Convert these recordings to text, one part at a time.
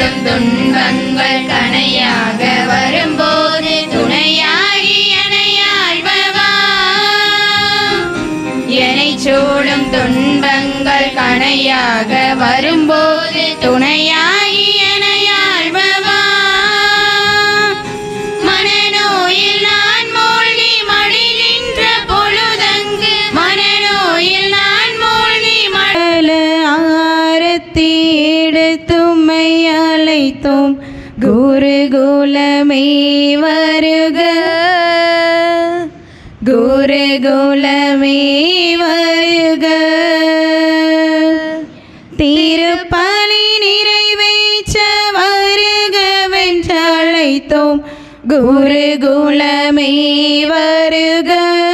சூழும் துன்பங்கள் கணையாக வரும்போது துணையாகி எனையாழ்பவா என்னை சூழும் துன்பங்கள் கணையாக வரும்போது துணையாகி எனையாழ்பவா மனநோயில் நான் மூழ்கி மடிகின்ற பொழுதங்கு மனநோயில் நான் மூழ்கி மடி மல ஆரத்தி எடுத்தும்மை அழைத்தோம் குருகுலமே வருக குருகுலமே வருக திருப்பலி நிறைவேற்ற வருகவென்றழைத்தோம் குருகுலமே வருக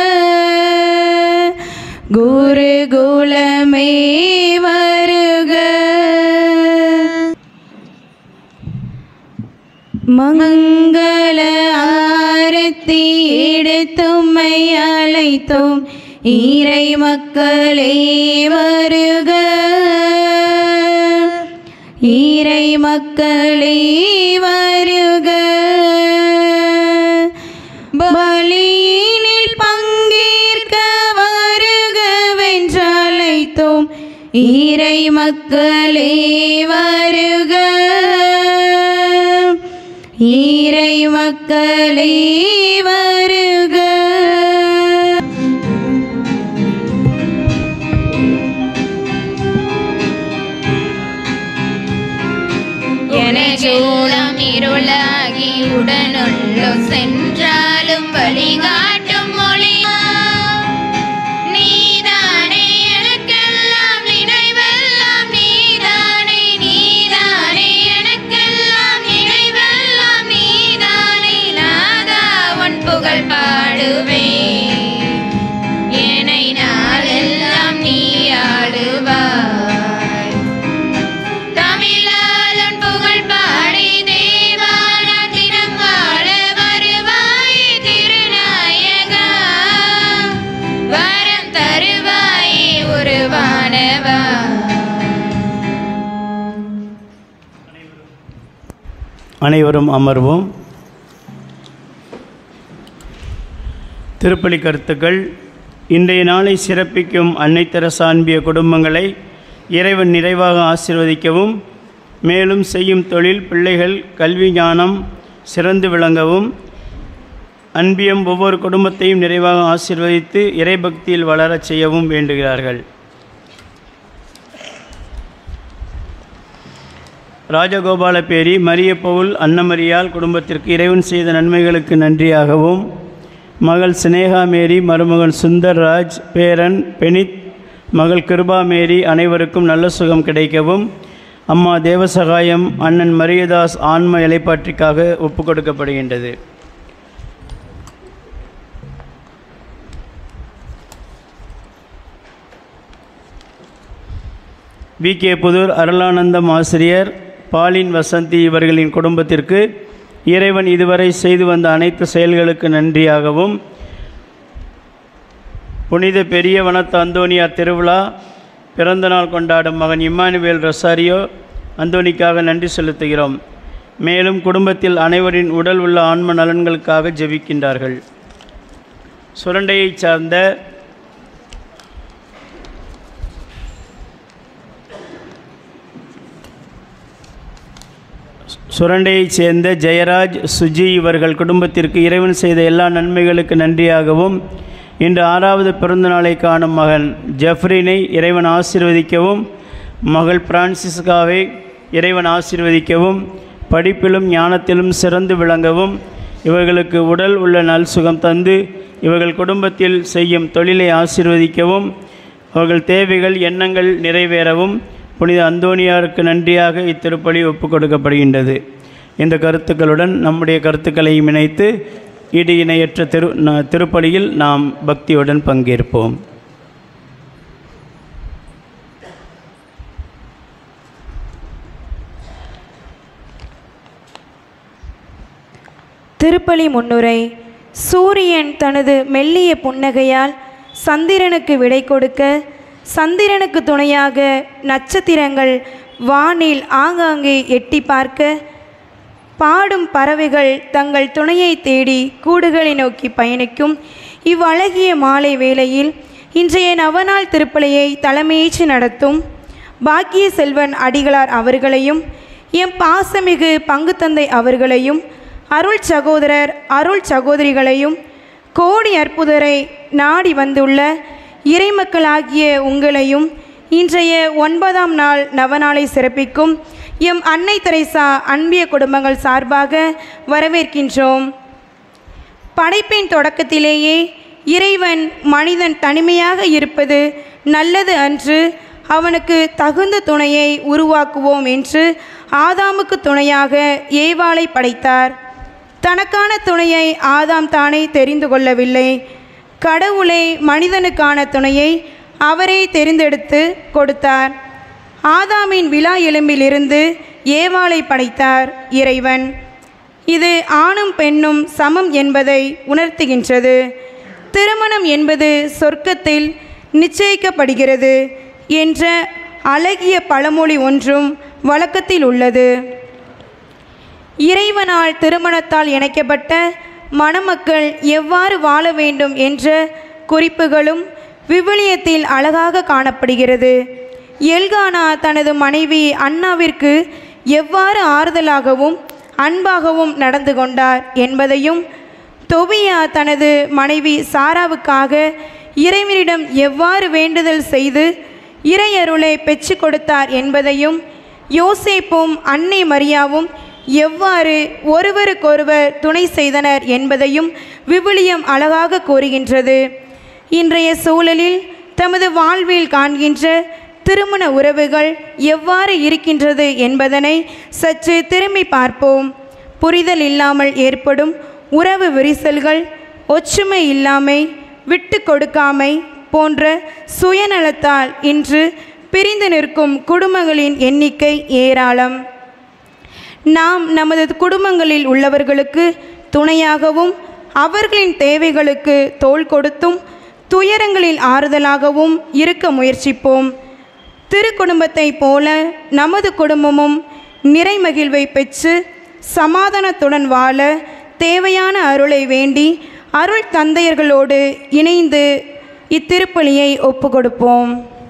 குருகுலமே வருக மங்கள ஆரத்தி எடுத்தும்மை அழைத்தோம் ஈரை மக்களே வருக ஈரை மக்களே வருக பலியினில் பங்கேற்க வருகவென்றழைத்தோம் ஈரை மக்களே வருக ஈரை மக்களே வருக எனச்சூலம் இருளாகி உடனுள்ளோ சென்றாலும் வழிகாட்டும் மொழி நீதானே எனக்கெல்லாம் நினைவெல்லாம் நீதானே நீதானே எனக்கெல்லாம் நினைவெல்லாம் நீதானே நாதா உன் புகழ் பாடுவேன் என்னை நாளெல்லாம் நீ ஆளுவாய் தமிழாளன் புகழ் பாடி தேவான தினம் வாழ வருவாய் திருநாயகா வரம் தருவாயே உருவானவா அனைவரும் அமர்வோம் திருப்பலி கருத்துக்கள் இன்றைய நாளை சிறப்பிக்கும் அன்னை தெரசான்பிய குடும்பங்களை இறைவன் நிறைவாக ஆசீர்வதிக்கவும் மேலும் செய்யும் தொழில் பிள்ளைகள் கல்வி ஞானம் சிறந்து விளங்கவும் அன்பியம் ஒவ்வொரு குடும்பத்தையும் நிறைவாக ஆசீர்வதித்து இறைபக்தியில் வளரச் செய்யவும் வேண்டுகிறார்கள் ராஜகோபால பேரி மரிய பவுல் அன்னமரியால் குடும்பத்திற்கு இறைவன் செய்த நன்மைகளுக்கு நன்றியாகவும் மகள் சினேகா மேரி மருமகன் சுந்தர்ராஜ் பேரன் பெனித் மகள் கிருபா மேரி அனைவருக்கும் நல்ல சுகம் கிடைக்கவும் அம்மா தேவசகாயம் அண்ணன் மரியதாஸ் ஆன்ம இலைப்பாற்றிக்காக ஒப்புக் கொடுக்கப்படுகின்றது வி கே புதூர் அருளானந்தம் ஆசிரியர் பாலின் வசந்தி இவர்களின் குடும்பத்திற்கு இறைவன் இதுவரை செய்து வந்த அனைத்து செயல்களுக்கு நன்றியாகவும் புனித பெரிய வனத்து அந்தோனியார் திருவிழா பிறந்தநாள் கொண்டாடும் மகன் இம்மானுவேல் ரொசாரியோ அந்தோனிக்காக நன்றி செலுத்துகிறோம் மேலும் குடும்பத்தில் அனைவரின் உடல் உள்ள ஆன்ம நலன்களுக்காக ஜெபிக்கின்றார்கள் சுரண்டையைச் சார்ந்த சுரண்டையைச் சேர்ந்த ஜெயராஜ் சுஜி இவர்கள் குடும்பத்திற்கு இறைவன் செய்த எல்லா நன்மைகளுக்கு நன்றியாகவும் இன்று ஆறாவது பிறந்த நாளை காணும் மகன் ஜெஃப்ரினை இறைவன் ஆசீர்வதிக்கவும் மகள் பிரான்சிஸ்காவை இறைவன் ஆசீர்வதிக்கவும் படிப்பிலும் ஞானத்திலும் சிறந்து விளங்கவும் இவர்களுக்கு உடல் உள்ள நல் சுகம் தந்து இவர்கள் குடும்பத்தில் செய்யும் தொழிலை ஆசீர்வதிக்கவும் அவர்கள் தேவைகள் எண்ணங்கள் நிறைவேறவும் புனித அந்தோனியாருக்கு நன்றியாக இத்திருப்பலி ஒப்புக் கொடுக்கப்படுகின்றது இந்த கருத்துக்களுடன் நம்முடைய கருத்துக்களையும் இணைத்து இடு இணையற்ற திரு ந- திருப்பலியில் நாம் பக்தியுடன் பங்கேற்போம் திருப்பலி முன்னுரை சூரியன் தனது மெல்லிய புன்னகையால் சந்திரனுக்கு விடை கொடுக்க சந்திரனுக்கு துணையாக நட்சத்திரங்கள் வானில் ஆங்காங்கே எட்டி பார்க்க பாடும் பறவைகள் தங்கள் துணையை தேடி கூடுகளை நோக்கி பயணிக்கும் இவ்வழகிய மாலை வேளையில் இன்றைய நவநாள் திருப்பலியை தலைமையேற்று நடத்தும் பாக்கிய செல்வன் அடிகளார் அவர்களையும் எம் பாசமிகு பங்கு தந்தை அவர்களையும் அருள் சகோதரர் அருள் சகோதரிகளையும் கோடி அற்புதரை நாடி வந்துள்ள இறைமக்களாகிய உங்களையும் இன்றைய ஒன்பதாம் நாள் நவநாளை சிறப்பிக்கும் எம் அன்னை தெரேசா அன்பிய குடும்பங்கள் சார்பாக வரவேற்கின்றோம் படைப்பின் தொடக்கத்திலேயே இறைவன் மனிதன் தனிமையாக இருப்பது நல்லது அன்று அவனுக்கு தகுந்த துணையை உருவாக்குவோம் என்று ஆதாமுக்கு துணையாக ஏவாளை படைத்தார் தனக்கான துணையை ஆதாம் தானே தெரிந்து கொள்ளவில்லை கடவுளை மனிதனுக்கான துணையை அவரே தெரிந்தெடுத்து கொடுத்தார் ஆதாமின் விழா எலும்பிலிருந்து ஏவாளை படைத்தார் இறைவன் இது ஆணும் பெண்ணும் சமம் என்பதை உணர்த்துகின்றது திருமணம் என்பது சொர்க்கத்தில் நிச்சயிக்கப்படுகிறது என்ற அழகிய பழமொழி ஒன்றும் வழக்கத்தில் உள்ளது இறைவனால் திருமணத்தால் இணைக்கப்பட்ட மணமக்கள் எவ்வாறு வாழ வேண்டும் என்ற குறிப்புகளும் விவிலியத்தில் அழகாக காணப்படுகிறது எல்கானா தனது மனைவி அன்னாவிற்கு எவ்வாறு ஆறுதலாகவும் அன்பாகவும் நடந்து கொண்டார் என்பதையும் தொபியா தனது மனைவி சாராவுக்காக இறைவனிடம் எவ்வாறு வேண்டுதல் செய்து இறையருளை பெற்று கொடுத்தார் என்பதையும் யோசேப்பும் அன்னை மரியாவும் எவ்வாறு ஒருவருக்கொருவர் துணை செய்தனர் என்பதையும் விவிலியம் அழகாக கூறுகின்றது இன்றைய சூழலில் தமது வாழ்வில் காண்கின்ற திருமண உறவுகள் எவ்வாறு இருக்கின்றது என்பதனை சற்று திரும்பி பார்ப்போம் புரிதல் இல்லாமல் ஏற்படும் உறவு விரிசல்கள் ஒற்றுமை இல்லாமை விட்டு கொடுக்காமை போன்ற சுயநலத்தால் இன்று பிரிந்து நிற்கும் குடும்பங்களின் எண்ணிக்கை ஏராளம் நாம் நமது குடும்பங்களில் உள்ளவர்களுக்கு துணையாகவும் அவர்களின் தேவைகளுக்கு தோள் கொடுத்தும் துயரங்களில் ஆறுதலாகவும் இருக்க முயற்சிப்போம் திருக்குடும்பத்தை போல நமது குடும்பமும் நிறைமகிழ்வை பெற்று சமாதானத்துடன் வாழ தேவையான அருளை வேண்டி அருள் தந்தையர்களோடு இணைந்து இத்திருப்பலியை ஒப்புக்கொடுப்போம்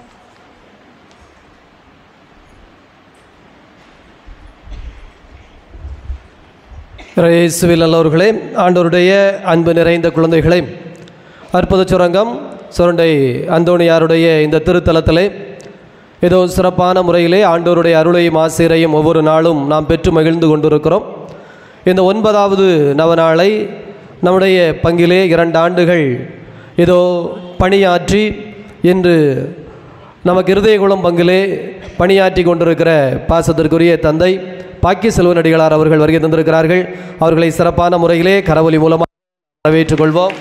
இயேசுவில் நல்லவர்களே ஆண்டவருடைய அன்பு நிறைந்த குழந்தைகளே அற்புத சுரங்கம் சுரண்டை அந்தோணியாருடைய இந்த திருத்தலத்திலே ஏதோ சிறப்பான முறையிலே ஆண்டவருடைய அருளையும் ஆசிரியரையும் ஒவ்வொரு நாளும் நாம் பெற்று மகிழ்ந்து கொண்டிருக்கிறோம் இந்த ஒன்பதாவது நவநாளை நம்முடைய பங்கிலே இரண்டு ஆண்டுகள் ஏதோ பணியாற்றி இன்று நமக்கு இருதயகுளம் பங்கிலே பணியாற்றி கொண்டிருக்கிற பாசத்திற்குரிய தந்தை பாக்கிய செல்வனடிகளார் அவர்கள் வருகை தந்திருக்கிறார்கள் அவர்களை சிறப்பான முறையிலே கரவொலி மூலமாக வரவேற்றுக் கொள்வோம்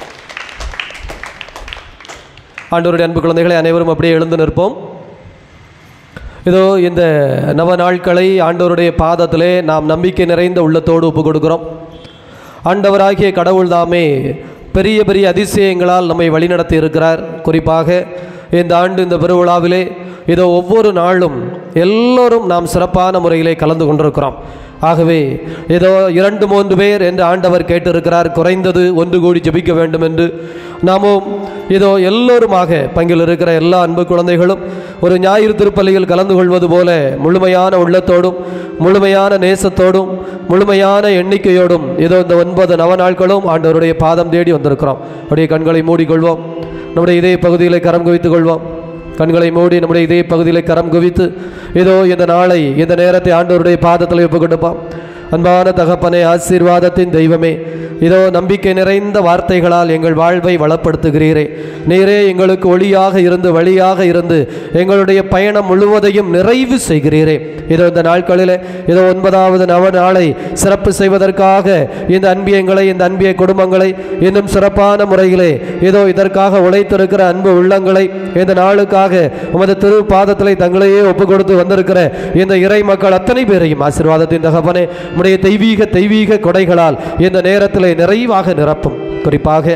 ஆண்டவருடைய அன்பு குழந்தைகளை அனைவரும் அப்படியே எழுந்து நிற்போம் இதோ இந்த நவ நாட்களை ஆண்டவருடைய பாதத்திலே நாம் நம்பிக்கை நிறைந்த உள்ளத்தோடு ஒப்பு கொடுக்கிறோம் ஆண்டவராகிய கடவுள் தாமே பெரிய பெரிய அதிசயங்களால் நம்மை வழிநடத்தி இருக்கிறார் குறிப்பாக இந்த ஆண்டு இந்த பெருவிழாவிலே இதோ ஒவ்வொரு நாளும் எல்லோரும் நாம் சிறப்பான முறையிலே கலந்து கொண்டிருக்கிறோம் ஆகவே ஏதோ இரண்டு மூன்று பேர் என்று ஆண்டவர் கேட்டிருக்கிறார் குறைந்தது ஒன்று கூடி ஜெபிக்க வேண்டும் என்று நாமும் இதோ எல்லோருமாக பங்கில் இருக்கிற எல்லா அன்பு குழந்தைகளும் ஒரு ஞாயிறு திருப்பலியில் கலந்து கொள்வது போல முழுமையான உள்ளத்தோடும் முழுமையான நேசத்தோடும் முழுமையான எண்ணிக்கையோடும் இதோ இந்த ஒன்பது நவ நாட்களும் ஆண்டவருடைய பாதம் தேடி வந்திருக்கிறோம் அப்படியே கண்களை மூடிக்கொள்வோம் நம்முடைய இதே பகுதியில் கரம் குவித்துக் கொள்வோம் கண்களை மூடி நம்முடைய இதே பகுதியில் கரம் குவித்து இதோ இந்த நாளை இந்த நேரத்தை ஆண்டவருடைய பாதத்தில் ஒப்பு கொடுப்போம் அன்பான தகப்பனே ஆசீர்வாதத்தின் தெய்வமே இதோ நம்பிக்கை நிறைந்த வார்த்தைகளால் எங்கள் வாழ்வை வளப்படுத்துகிறீரே நீரே எங்களுக்கு ஒளியாக இருந்து வழியாக இருந்து எங்களுடைய பயணம் முழுவதையும் நிறைவு செய்கிறீரே இதோ இந்த நாட்களில் இதோ ஒன்பதாவது நவ நாளை சிறப்பு செய்வதற்காக இந்த அன்பியங்களை இந்த அன்பிய குடும்பங்களை இன்னும் சிறப்பான முறையிலே இதோ இதற்காக உழைத்திருக்கிற அன்பு உள்ளங்களை இந்த நாளுக்காக உமது திரு பாதத்திலே தங்களையே ஒப்பு கொடுத்து வந்திருக்கிற இந்த இறை மக்கள் அத்தனை பேரையும் ஆசீர்வாதத்தின் தகப்பனே உடைய தெய்வீக தெய்வீக கொடைகளால் இந்த நேரத்திலே நிறைவாக நிரப்பும் குறிப்பாக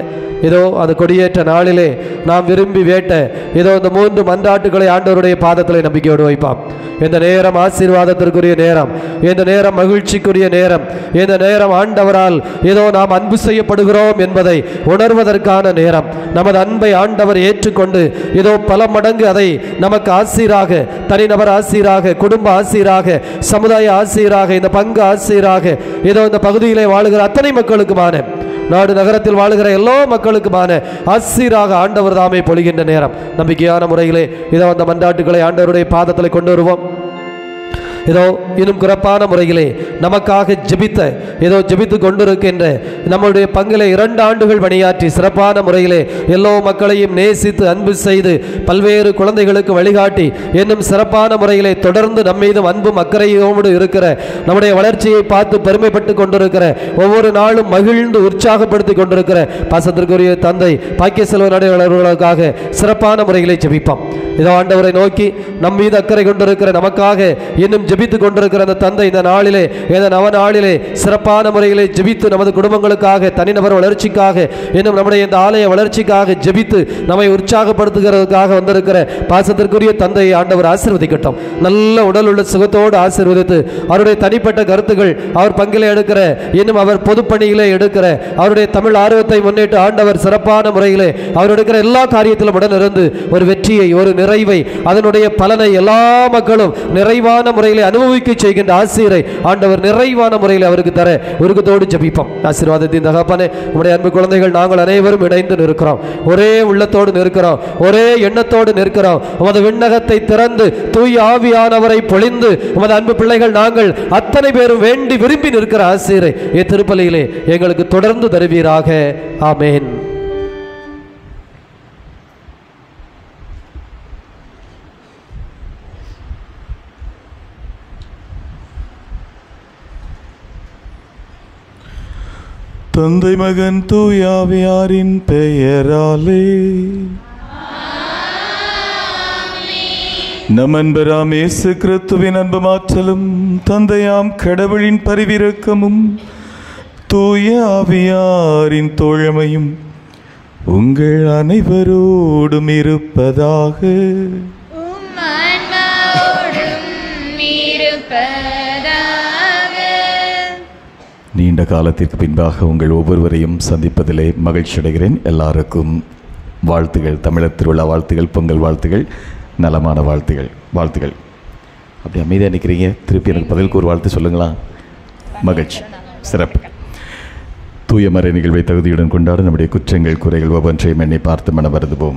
இதோ அந்த கொடியேற்ற நாளிலே நாம் விரும்பி வேட்ட இதோ இந்த மூன்று மன்றாட்டுகளை ஆண்டவருடைய பாதத்தில் நம்பிக்கையோடு வைப்பாம் இந்த நேரம் ஆசீர்வாதத்திற்குரிய நேரம் இந்த நேரம் மகிழ்ச்சிக்குரிய நேரம் இந்த நேரம் ஆண்டவரால் ஏதோ நாம் அன்பு செய்யப்படுகிறோம் என்பதை உணர்வதற்கான நேரம் நமது அன்பை ஆண்டவர் ஏற்றுக்கொண்டு இதோ பல மடங்கு அதை நமக்கு ஆசீராக தனிநபர் ஆசீராக குடும்ப ஆசீராக சமுதாய ஆசீராக இந்த பங்கு ஆசீராக இதோ இந்த பகுதியிலே வாழுகிற அத்தனை மக்களுக்குமான நாடு நகரத்தில் வாழுகிற எல்லா மக்களுக்குமான ஆசீராக ஆண்டவர் தாமே பொழிகின்ற நேரம் நம்பிக்கையான முறையிலே இதோ அந்த மன்றாட்டுகளை ஆண்டவருடைய பாதத்தில் கொண்டு வருவோம் இதோ இன்னும் சிறப்பான முறையிலே நமக்காக ஜெபித்த ஏதோ ஜெபித்து கொண்டிருக்கின்ற நம்முடைய பங்கிலே இரண்டு ஆண்டுகள் பணியாற்றி சிறப்பான முறையிலே எல்லோ மக்களையும் நேசித்து அன்பு செய்து பல்வேறு குழந்தைகளுக்கு வழிகாட்டி இன்னும் சிறப்பான முறையிலே தொடர்ந்து நம்மீதும் அன்பும் அக்கறையோடு இருக்கிற நம்முடைய வளர்ச்சியை பார்த்து பெருமைப்பட்டு கொண்டிருக்கிற ஒவ்வொரு நாளும் மகிழ்ந்து உற்சாகப்படுத்தி கொண்டிருக்கிற பாசத்திற்குரிய தந்தை பாக்கிய செல்வ நடையாளர்களுக்காக சிறப்பான முறையிலே ஜெபிப்போம் இதோ ஆண்டவரை நோக்கி நம் மீது அக்கறை கொண்டிருக்கிற நமக்காக இன்னும் ஜெபித்து கொண்டிருக்கிற அந்த தந்தை இந்த நாளிலே இந்த நவ நாளிலே சிறப்பான முறையிலே ஜெபித்து நமது குடும்பங்களுக்காக தனிநபர் வளர்ச்சிக்காக இன்னும் நம்முடைய இந்த ஆலய வளர்ச்சிக்காக ஜெபித்து நம்மை உற்சாகப்படுத்துகிறதுக்காக வந்திருக்கிற பாசத்திற்குரிய தந்தையை ஆண்டவர் ஆசீர்வதிக்கட்டும் நல்ல உடல் உள்ள சுகத்தோடு ஆசீர்வதித்து அவருடைய தனிப்பட்ட கருத்துக்கள் அவர் பங்கிலே எடுக்கிற இன்னும் அவர் பொதுப்பணியிலே எடுக்கிற அவருடைய தமிழ் ஆர்வத்தை முன்னிட்டு ஆண்டவர் சிறப்பான முறையிலே அவர் எடுக்கிற எல்லா காரியத்திலும் உடனிருந்து ஒரு வெற்றியை ஒரு நிறைவை அதனுடைய பலனை எல்லா மக்களும் நிறைவான முறையிலே அனுபவிக்க செய்கின்ற ஆசிரியரை ஆண்டவர் நிறைவான முறையில் அவருக்கு தர உருக்கத்தோடு ஜெபிப்போம் ஆசீர்வாதத்தின் தகப்பனே உடைய அன்பு குழந்தைகள் நாங்கள் அனைவரும் இணைந்து நிற்கிறோம் ஒரே உள்ளத்தோடு நிற்கிறோம் ஒரே எண்ணத்தோடு நிற்கிறோம் உமது விண்ணகத்தை திறந்து தூய் ஆவியானவரை பொழிந்து உமது அன்பு பிள்ளைகள் நாங்கள் அத்தனை பேரும் வேண்டி விரும்பி நிற்கிற ஆசிரியரை திருப்பலியிலே எங்களுக்கு தொடர்ந்து தருவீராக ஆமேன் தந்தை மகன் தூயாவியாரின் பெயராலே நம் அன்பராம் இயேசு கிறிஸ்துவின் அன்பு மாற்றலும் தந்தையாம் கடவுளின் பரிவிரக்கமும் தூய ஆவியாரின் தோழமையும் உங்கள் அனைவரோடும் இருப்பதாக உம் ஆன்மாவோடும் இருப்பதாக நீண்ட காலத்திற்கு பின்பாக உங்கள் ஒவ்வொருவரையும் சந்திப்பதிலே மகிழ்ச்சி அடைகிறேன் எல்லாருக்கும் வாழ்த்துகள் தமிழர் திருவிழா வாழ்த்துகள் பொங்கல் வாழ்த்துகள் நலமான வாழ்த்துகள் வாழ்த்துகள் அப்படி அமைதியாக நிற்கிறீங்க திருப்பி எனக்கு பதிலுக்கு ஒரு வாழ்த்து சொல்லுங்களா மகிழ்ச்சி சிறப்பு தூய மறை நிகழ்வை தகுதியுடன் கொண்டாட நம்முடைய குற்றங்கள் குறைகள் ஒவ்வொன்றையும் என்னை பார்த்து மன வருதுவோம்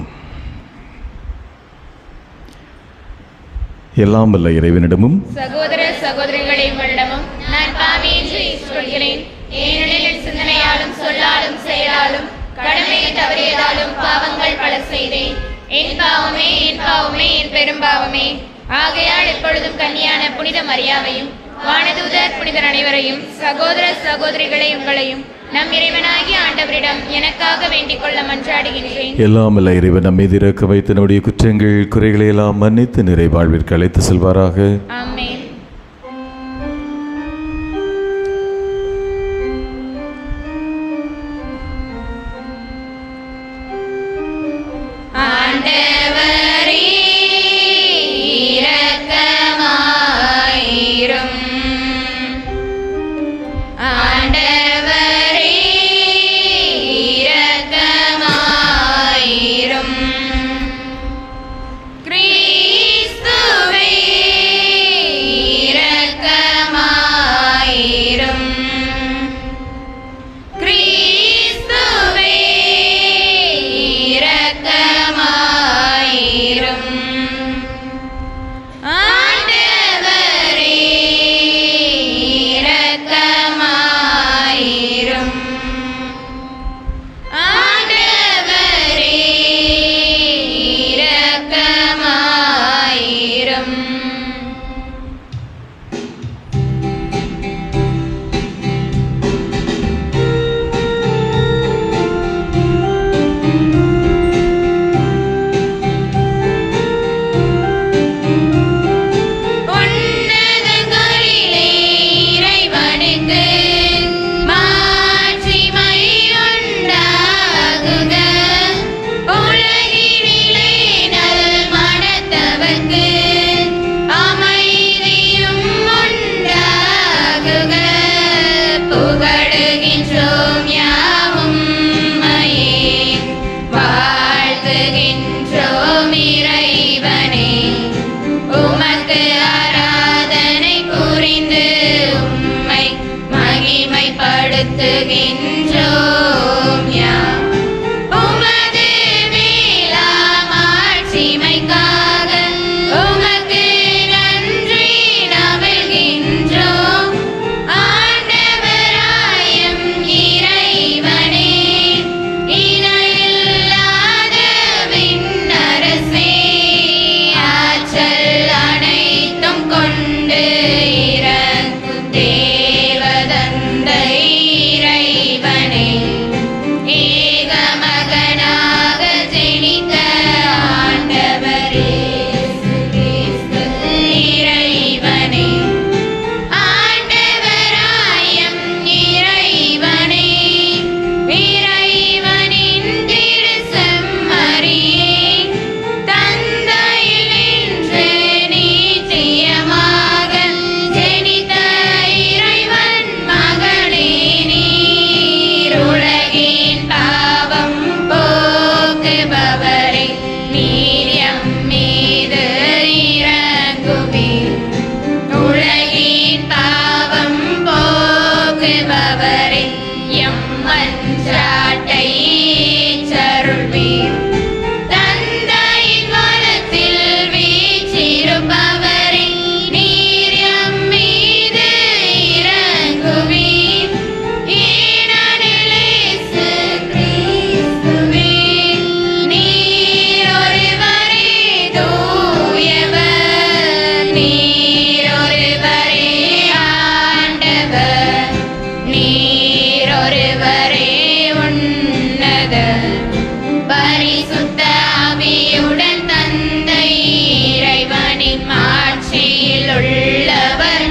எல்லாம் வல்ல இறைவனிடமும் சகோதர சகோதரிகளை உங்களிடமும் நான் பாவி என்று சொல்கிறேன் ஏனெனில் என் சிந்தனையாலும் சொல்லாலும் செயலாலும் கடமையை தவறியதாலும் பாவங்கள் பல செய்தேன் என் பாவமே என் பாவமே என் பெரும்பாவமே ஆகையால் எப்பொழுதும் கன்னியான புனித மரியாவையும் வானதூதர் புனிதர் அனைவரையும் சகோதர சகோதரிகளை உங்களையும் நம் இறைவனாகிய ஆண்டவரிடம் எனக்காக வேண்டிக் கொள்ள மன்றாடுகின்றேன் எல்லாம் அல்ல இறைவன் நம்மை இறக்க வைத்து நம்முடைய குற்றங்கள் குறைகளை எல்லாம் மன்னித்து நிறைவாழ்விற்கு அழைத்து செல்வாராக ஆமென் ஆண்டவரே இரக்கமாயிரும் ஆண்டவரே இரக்கமாயிரும் கிறிஸ்துவே இரக்கமாயிரும் கிறிஸ்துவே இரக்கமாயிரும்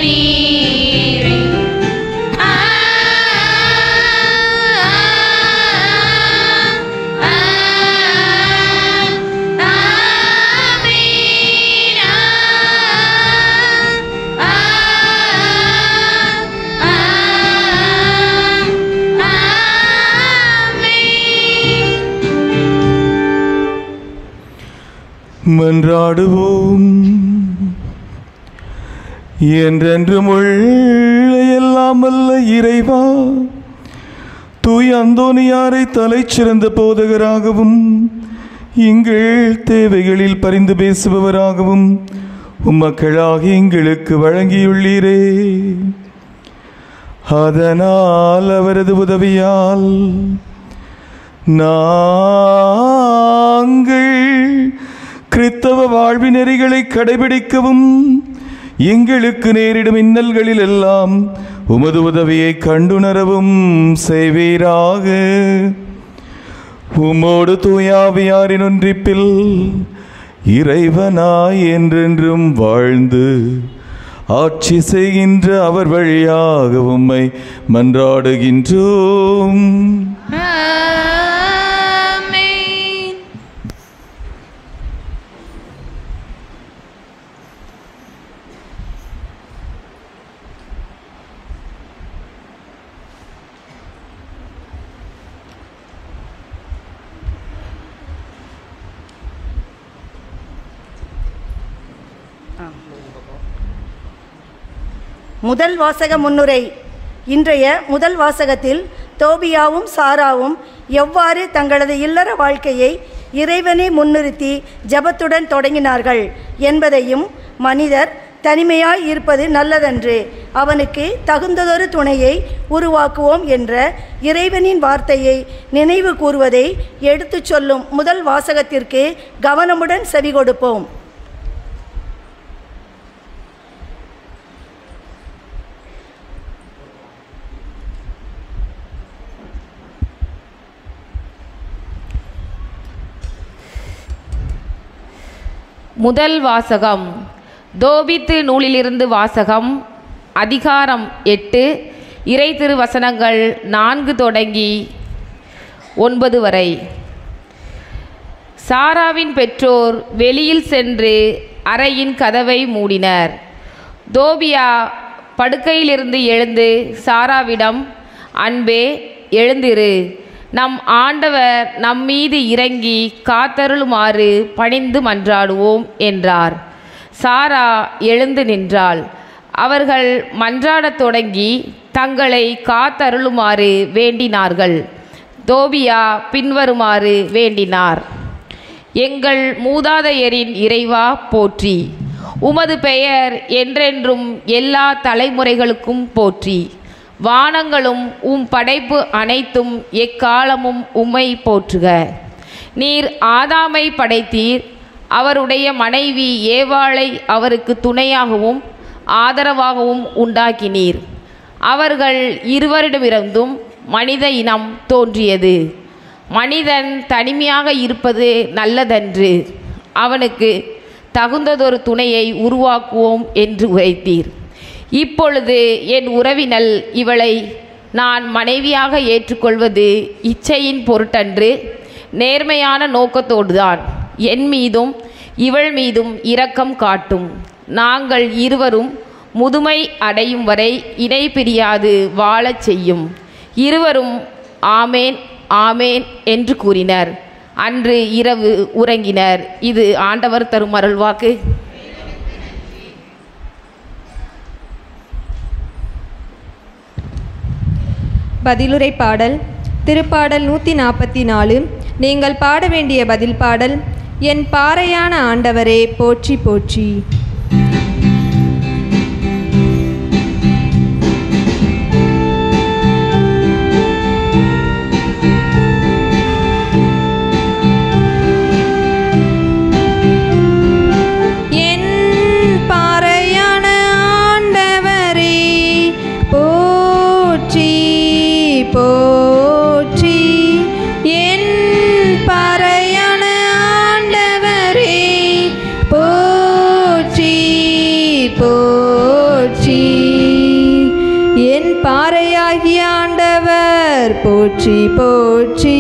நீரே ஆ ஆ ஆமென் ஆ ஆ ஆமென் மன்றாடுவோம் என்றென்றும் உள்ள எல்லாம் வல்ல இறைவா தூய் அந்தோனியாரை தலைச்சிறந்த போதகராகவும் எங்கள் தேவைகளில் பரிந்து பேசுபவராகவும் உம்மக்களாக எங்களுக்கு வழங்கியுள்ளீரே அதனால் அவரது உதவியால் நாங்கள் கிறித்தவ வாழ்வி நெறிகளை கடைபிடிக்கவும் எங்களுக்கு நேரிடும் இன்னல்களில் எல்லாம் உமது உதவியை கண்டுணரவும் செய்வீராக உமோடு தூயாவியாரின் ஒன்றிப்பில் இறைவனாய் என்றென்றும் வாழ்ந்து ஆட்சி செய்கின்ற அவர் வழியாக உம்மை மன்றாடுகின்றோம் ஆமென் முதல் வாசக முன்னுரை இன்றைய முதல் வாசகத்தில் தோபியாவும் சாராவும் எவ்வாறு தங்களது இல்லற வாழ்க்கையை இறைவனை முன்னிறுத்தி ஜெபத்துடன் தொடங்கினார்கள் என்பதையும் மனிதர் தனிமையாய் இருப்பது நல்லதன்று அவனுக்கு தகுந்ததொரு துணையை உருவாக்குவோம் என்ற இறைவனின் வார்த்தையை நினைவு கூறுவதை எடுத்துச் சொல்லும் முதல் வாசகத்திற்கு கவனமுடன் செவி கொடுப்போம் முதல் வாசகம் தோபித்து நூலிலிருந்து வாசகம் அதிகாரம் எட்டு இறை திருவசனங்கள் நான்கு தொடங்கி ஒன்பது வரை சாராவின் பெற்றோர் வெளியில் சென்று அறையின் கதவை மூடினர் தோபியா படுக்கையிலிருந்து எழுந்து சாராவிடம் அன்பே எழுந்திரு நம் ஆண்டவர் நம்மீது இறங்கி காத்தருளுமாறு பணிந்து மன்றாடுவோம் என்றார் சாரா எழுந்து நின்றாள் அவர்கள் மன்றாடத் தொடங்கி தங்களை காத்தருளுமாறு வேண்டினார்கள் தோபியா பின்வருமாறு வேண்டினார் எங்கள் மூதாதையரின் இறைவா போற்றி உமது பெயர் என்றென்றும் எல்லா தலைமுறைகளுக்கும் போற்றி வானங்களும் உம் படைப்பு அனைத்தும் எக்காலமும் உம்மை போற்றுக நீர் ஆதாமை படைத்தீர் அவருடைய மனைவி ஏவாளை அவருக்கு துணையாகவும் ஆதரவாகவும் உண்டாக்கினீர் அவர்கள் இருவரிடமிருந்தும் மனித இனம் தோன்றியது மனிதன் தனிமையாக இருப்பது நல்லதன்று அவனுக்கு தகுந்ததொரு துணையை உருவாக்குவோம் என்று உரைத்தீர் இப்பொழுது என் உறவினல் இவளை நான் மனைவியாக ஏற்றுக்கொள்வது இச்சையின் பொருட்டன்று நேர்மையான நோக்கத்தோடுதான் என் மீதும் இவள் மீதும் இரக்கம் காட்டும் நாங்கள் இருவரும் முதுமை அடையும் வரை இணை பிரியாது வாழச் செய்யும் இருவரும் ஆமேன் ஆமேன் என்று கூறினர் அன்று இரவு உறங்கினர் இது ஆண்டவர் தரும் அருள்வாக்கு பதிலுரை பாடல் திருப்பாடல் நூற்றி நாற்பத்தி நாலு நீங்கள் பாட வேண்டிய பதில் பாடல் என் பாறையான ஆண்டவரே போற்றி போற்றி என் பாறையான ஆண்டவரே போற்றி போற்றி என் பாறையான ஆண்டவரே போற்றி போற்றி என் பாறையாகிய ஆண்டவர் போற்றி போற்றி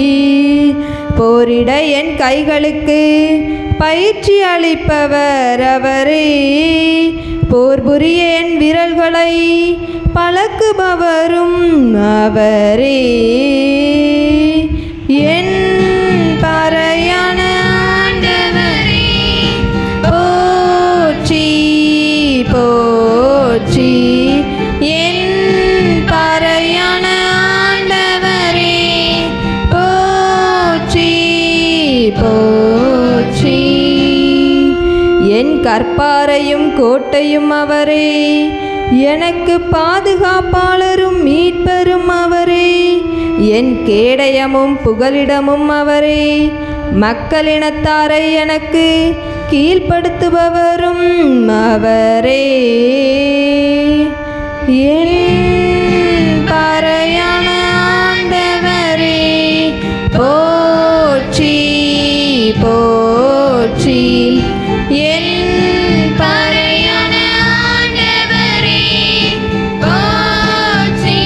போரிட என் கைகளுக்கு பயிற்சி அளிப்பவர் அவரே போர் புரிய என் விரல்களை பழக்குபவரும் அவரே என் பாறையான ஆண்டவரே போற்றி போற்றி என் பாறையான ஆண்டவரே போற்றி போற்றி என் கற்பாரையும் கோட்டையும் அவரே எனக்கு பாதுகாப்பாளரும் மீட்பரும் அவரே என் கேடயமும் புகலிடமும் அவரே மக்களினத்தாரை எனக்கு கீழ்ப்படுத்துபவரும் அவரே என் பாறையான ஆண்டவரே போற்றி போற்றி என் பாறையான ஆண்டவரே போற்றி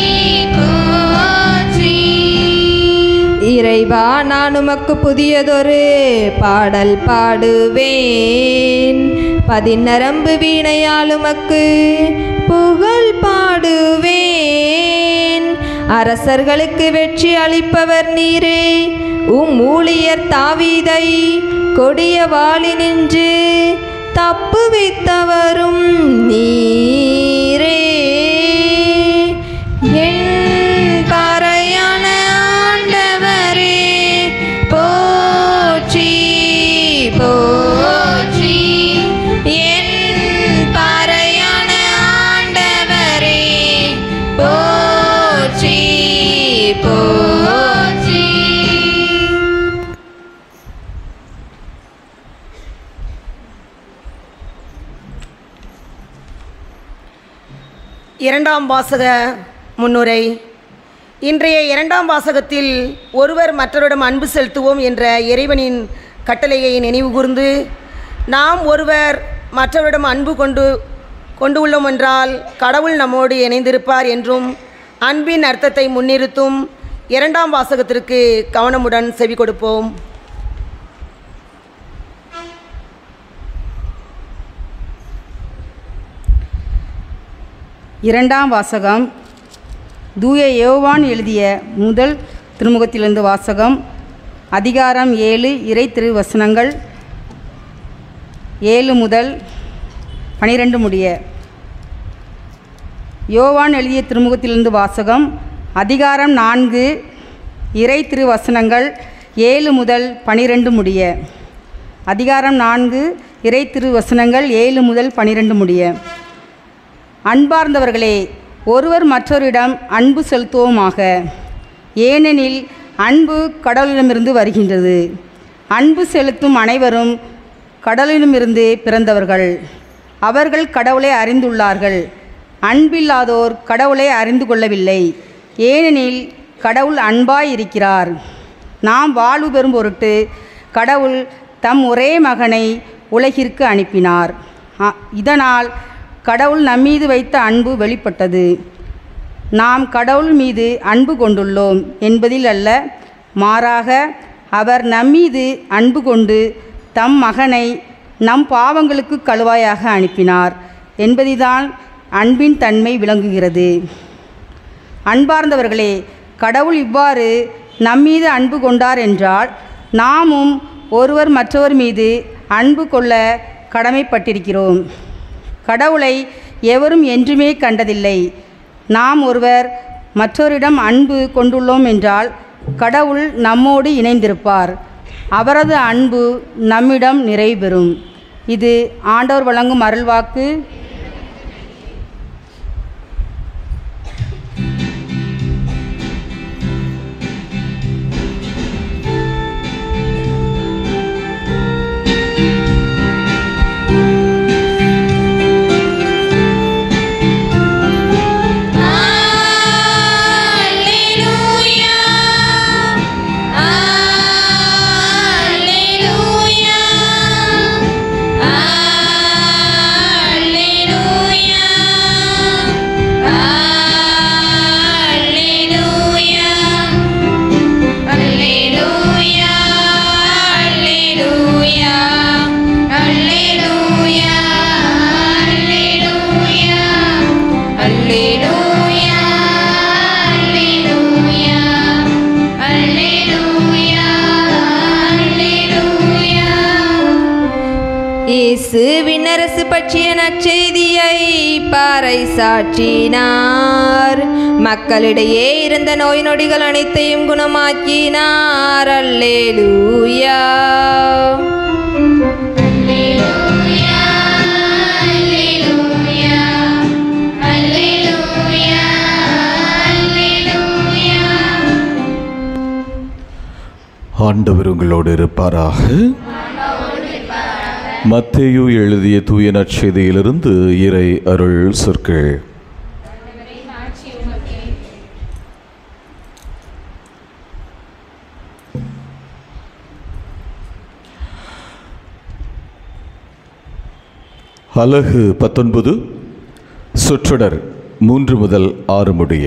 போற்றி இறைவா நான் உமக்கு புதியதொரு பாடல் பாடுவேன் பதிநரம்பு வீணையால் உமக்கு புகழ் பாடுவேன் அரசர்களுக்கு வெற்றி அளிப்பவர் நீரே உம் ஊழியர் தாவீதை கொடிய வாளி நின்று தப்புவித்தவரும் நீரே என் பாறையான ஆண்டவரே போற்றி போற்றி என் பாறையான ஆண்டவரே போற்றி போற்றி இரண்டாம் வாசக முன்னுரை இன்றைய இரண்டாம் வாசகத்தில் ஒருவர் மற்றவரிடம் அன்பு செலுத்துவோம் என்ற இறைவனின் கட்டளையை நினைவுகூர்ந்து நாம் ஒருவர் மற்றவரிடம் அன்பு கொண்டு கொண்டு உள்ளோம் என்றால் கடவுள் நம்மோடு இணைந்திருப்பார் என்றும் அன்பின் அர்த்தத்தை முன்னிறுத்தும் இரண்டாம் வாசகத்திற்கு கவனமுடன் செவி கொடுப்போம் இரண்டாம் வாசகம் தூய யோவான் எழுதிய முதல் திருமுகத்திலிருந்து வாசகம் அதிகாரம் ஏழு இறை திருவசனங்கள் ஏழு முதல் பனிரெண்டு முடிய யோவான் எழுதிய திருமுகத்திலிருந்து வாசகம் அதிகாரம் நான்கு இறை திருவசனங்கள் ஏழு முதல் பனிரெண்டு முடிய அதிகாரம் நான்கு இறை திருவசனங்கள் ஏழு முதல் பனிரெண்டு முடிய அன்பார்ந்தவர்களே ஒருவர் மற்றவரிடம் அன்பு செலுத்துவோமாக ஏனெனில் அன்பு கடவுளிடமிருந்து வருகின்றது அன்பு செலுத்தும் அனைவரும் கடவுளிடமிருந்து பிறந்தவர்கள் அவர்கள் கடவுளை அறிந்துள்ளார்கள் அன்பில்லாதோர் கடவுளை அறிந்து கொள்ளவில்லை ஏனெனில் கடவுள் அன்பாய் இருக்கிறார் நாம் வாழ்வு பெறும் பொருட்டு கடவுள் தம் ஒரே மகனை உலகிற்கு அனுப்பினார் அ- இதனால் கடவுள் நம்மீது வைத்த அன்பு வெளிப்பட்டது நாம் கடவுள் மீது அன்பு கொண்டுள்ளோம் என்பதில் அல்ல மாறாக அவர் நம்மீது அன்பு கொண்டு தம் மகனை நம் பாவங்களுக்கு கழுவாயாக அனுப்பினார் என்பதில்தான் அன்பின் தன்மை விளங்குகிறது அன்பார்ந்தவர்களே கடவுள் இவ்வாறு நம்மீது அன்பு கொண்டார் என்றால் நாமும் ஒருவர் மற்றவர் மீது அன்பு கொள்ள கடமைப்பட்டிருக்கிறோம் கடவுளை எவரும் என்றுமே கண்டதில்லை நாம் ஒருவர் மற்றவரிடம் அன்பு கொண்டுள்ளோம் என்றால் கடவுள் நம்மோடு இணைந்திருப்பார் அவரது அன்பு நம்மிடம் நிறைவு பெறும் இது ஆண்டவர் வழங்கும் அருள்வாக்கு Alleluia. இயேசு விண்ணரசு பற்றிய நற்செய்தியை பாறை சாற்றினார் மக்களிடையே இருந்த நோய் நொடிகள் அனைத்தையும் குணமாக்கினார் அல்லேலூயா ஆண்டவர் உங்களோடு இருப்பாராக மத்தேயு எழுதிய தூய நற்செய்தியிலிருந்து இறை அருள் சொற்கள் அலகு பத்தொன்பது சொற்றொடர் மூன்று முதல் ஆறு முடிய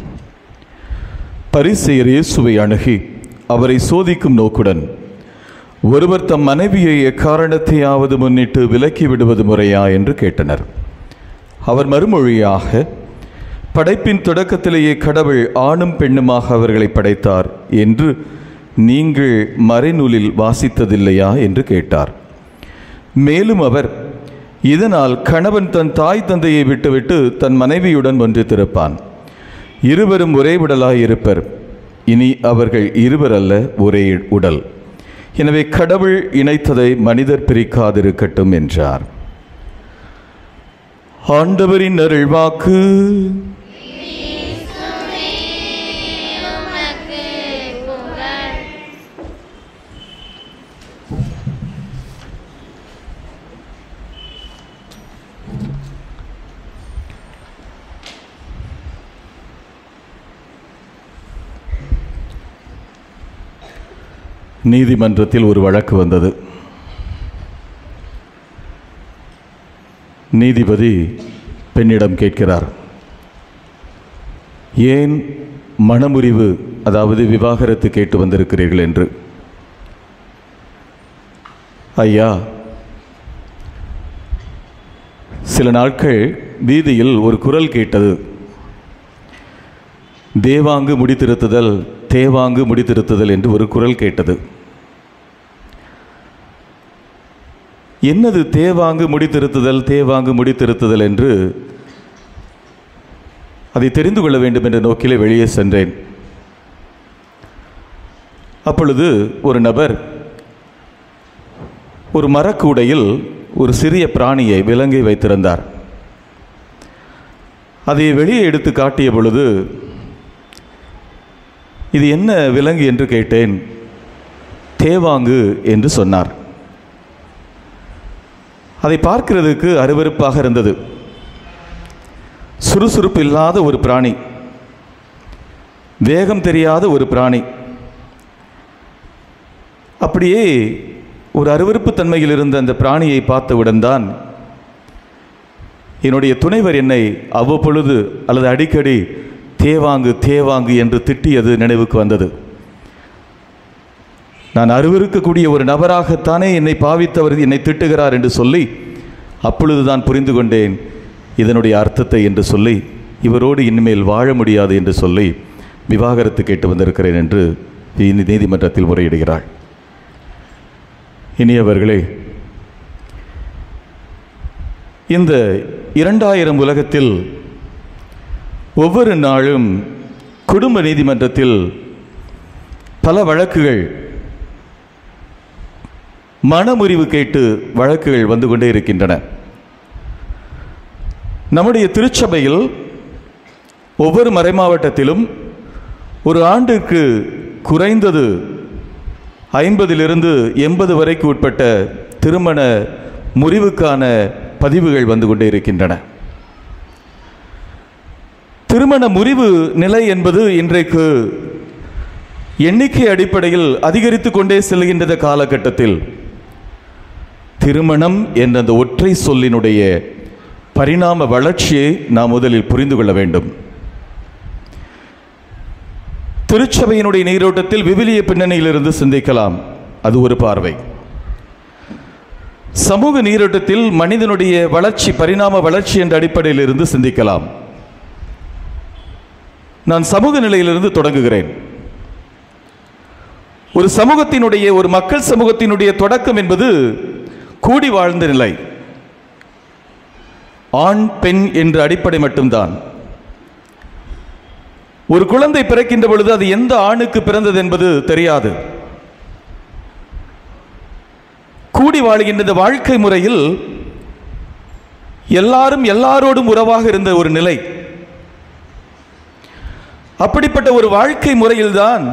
பரிசெயர் இயேசுவை அணுகி அவரை சோதிக்கும் நோக்குடன் ஒருவர் தம் மனைவியை எக்காரணத்தையாவது முன்னிட்டு விலக்கி விடுவது முறையா என்று கேட்டனர் அவர் மறுமொழியாக படைப்பின் தொடக்கத்திலேயே கடவுள் ஆணும் பெண்ணுமாக அவர்களை படைத்தார் என்று நீங்கள் மறைநூலில் வாசித்ததில்லையா என்று கேட்டார் மேலும் அவர் இதனால் கணவன் தன் தாய் தந்தையை விட்டுவிட்டு தன் மனைவியுடன் ஒன்றித்திருப்பான் இருவரும் ஒரே உடலாய் இருப்பர் இனி அவர்கள் இருவர் அல்ல ஒரே உடல் எனவே கடவுள் இணைத்ததை மனிதர் பிரிக்காதிருக்கட்டும் என்றார் ஆண்டவரின் அருள்வாக்கு நீதிமன்றத்தில் ஒரு வழக்கு வந்தது நீதிபதி பெண்ணிடம் கேட்கிறார் ஏன் மனமுறிவு அதாவது விவாகரத்து கேட்டு வந்திருக்கிறீர்கள் என்று ஐயா சில நாட்கள் வீதியில் ஒரு குரல் கேட்டது தேவாங்கு முடித்திருத்துதல் தேவாங்கு முடித்திருத்துதல் என்று ஒரு குரல் கேட்டது என்னது தேவாங்கு முடித்திருத்துதல் தேவாங்கு முடித்திருத்துதல் என்று அதை தெரிந்து கொள்ள வேண்டும் என்ற நோக்கிலே வெளியே சென்றேன் அப்பொழுது ஒரு நபர் ஒரு மரக்கூடையில் ஒரு சிறிய பிராணியை விலங்கை வைத்திருந்தார் அதை வெளியே எடுத்து காட்டிய பொழுது இது என்ன விலங்கு என்று கேட்டேன் தேவாங்கு என்று சொன்னார் அதை பார்க்கிறதுக்கு அருவருப்பாக இருந்தது சுறுசுறுப்பு இல்லாத ஒரு பிராணி வேகம் தெரியாத ஒரு பிராணி அப்படியே ஒரு அருவருப்பு தன்மையில் இருந்த அந்த பிராணியை பார்த்தவுடன் தான் என்னுடைய துணைவர் என்னை அவ்வப்பொழுது அல்லது அடிக்கடி தேவாங்கு தேவாங்கு என்று திட்டியது நினைவுக்கு வந்தது நான் அருவருக்கக்கூடிய ஒரு நபராகத்தானே என்னை பாவித்தவர் என்னை திட்டுகிறார் என்று சொல்லி அப்பொழுது தான் புரிந்து கொண்டேன் இதனுடைய அர்த்தத்தை என்று சொல்லி இவரோடு இனிமேல் வாழ முடியாது என்று சொல்லி விவாகரத்து கேட்டு வந்திருக்கிறேன் என்று இந்த நீதிமன்றத்தில் முறையிடுகிறாள் இனியவர்களே இந்த இரண்டாயிரம் உலகத்தில் ஒவ்வொரு நாளும் குடும்ப நீதிமன்றத்தில் பல வழக்குகள் மனமுறிவு கேட்டு வழக்குகள் வந்து கொண்டே இருக்கின்றன நம்முடைய திருச்சபையில் ஒவ்வொரு மறைமாவட்டத்திலும் ஒரு ஆண்டுக்கு குறைந்தது ஐம்பதிலிருந்து எண்பது வரைக்கு உட்பட்ட திருமண முறிவுக்கான பதிவுகள் வந்து கொண்டே இருக்கின்றன திருமண முறிவு நிலை என்பது இன்றைக்கு எண்ணிக்கை அடிப்படையில் அதிகரித்து கொண்டே செல்கின்ற காலகட்டத்தில் திருமணம் என்ற அந்த ஒற்றை சொல்லினுடைய பரிணாம வளர்ச்சியை நாம் முதலில் புரிந்து கொள்ள வேண்டும் திருச்சபையினுடைய நீரோட்டத்தில் விவிலிய பின்னணியிலிருந்து சிந்திக்கலாம் அது ஒரு பார்வை சமூக நீரோட்டத்தில் மனிதனுடைய வளர்ச்சி பரிணாம வளர்ச்சி என்ற அடிப்படையில் இருந்து சிந்திக்கலாம் நான் சமூக நிலையிலிருந்து தொடங்குகிறேன் ஒரு சமூகத்தினுடைய ஒரு மக்கள் சமூகத்தினுடைய தொடக்கம் என்பது கூடி வாழ்ந்த நிலை ஆண் பெண் என்ற அடிப்படை மட்டும்தான் ஒரு குழந்தை பிறக்கின்ற பொழுது அது எந்த ஆணுக்கு பிறந்தது என்பது தெரியாது கூடி வாழ்கின்ற இந்த வாழ்க்கை முறையில் எல்லாரும் எல்லாரோடும் உறவாக இருந்த ஒரு நிலை அப்படிப்பட்ட ஒரு வாழ்க்கை முறையில்தான்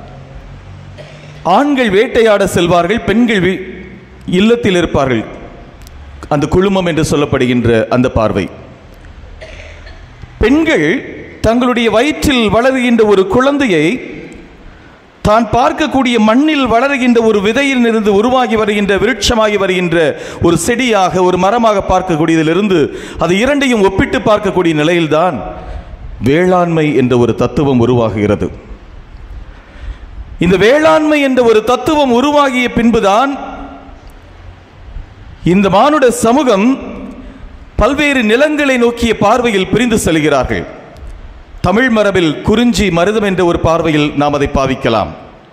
ஆண்கள் வேட்டையாட செல்வார்கள் பெண்கள் வீ- இல்லத்தில் இருப்பார்கள் அந்த குழுமம் என்று சொல்லப்படுகின்ற அந்த பார்வை பெண்கள் தங்களுடைய வயிற்றில் வளருகின்ற ஒரு குழந்தையை தான் பார்க்கக்கூடிய மண்ணில் வளருகின்ற ஒரு விதையில் இருந்து உருவாகி வருகின்ற விருட்சமாகி வருகின்ற ஒரு செடியாக ஒரு மரமாக பார்க்கக்கூடியதிலிருந்து அது இரண்டையும் ஒப்பிட்டு பார்க்கக்கூடிய நிலையில்தான் வேளாண்மை என்ற ஒரு தத்துவம் உருவாகுகிறது இந்த வேளாண்மை என்ற ஒரு தத்துவம் உருவாகிய பின்புதான் இந்த மானுட சமூகம் பல்வேறு நிலங்களை நோக்கிய பார்வையில் பிரிந்து செல்கிறார்கள் தமிழ் மரபில் குறிஞ்சி மருதம் என்ற ஒரு பார்வையில் நாம் அதை பாவிக்கலாம்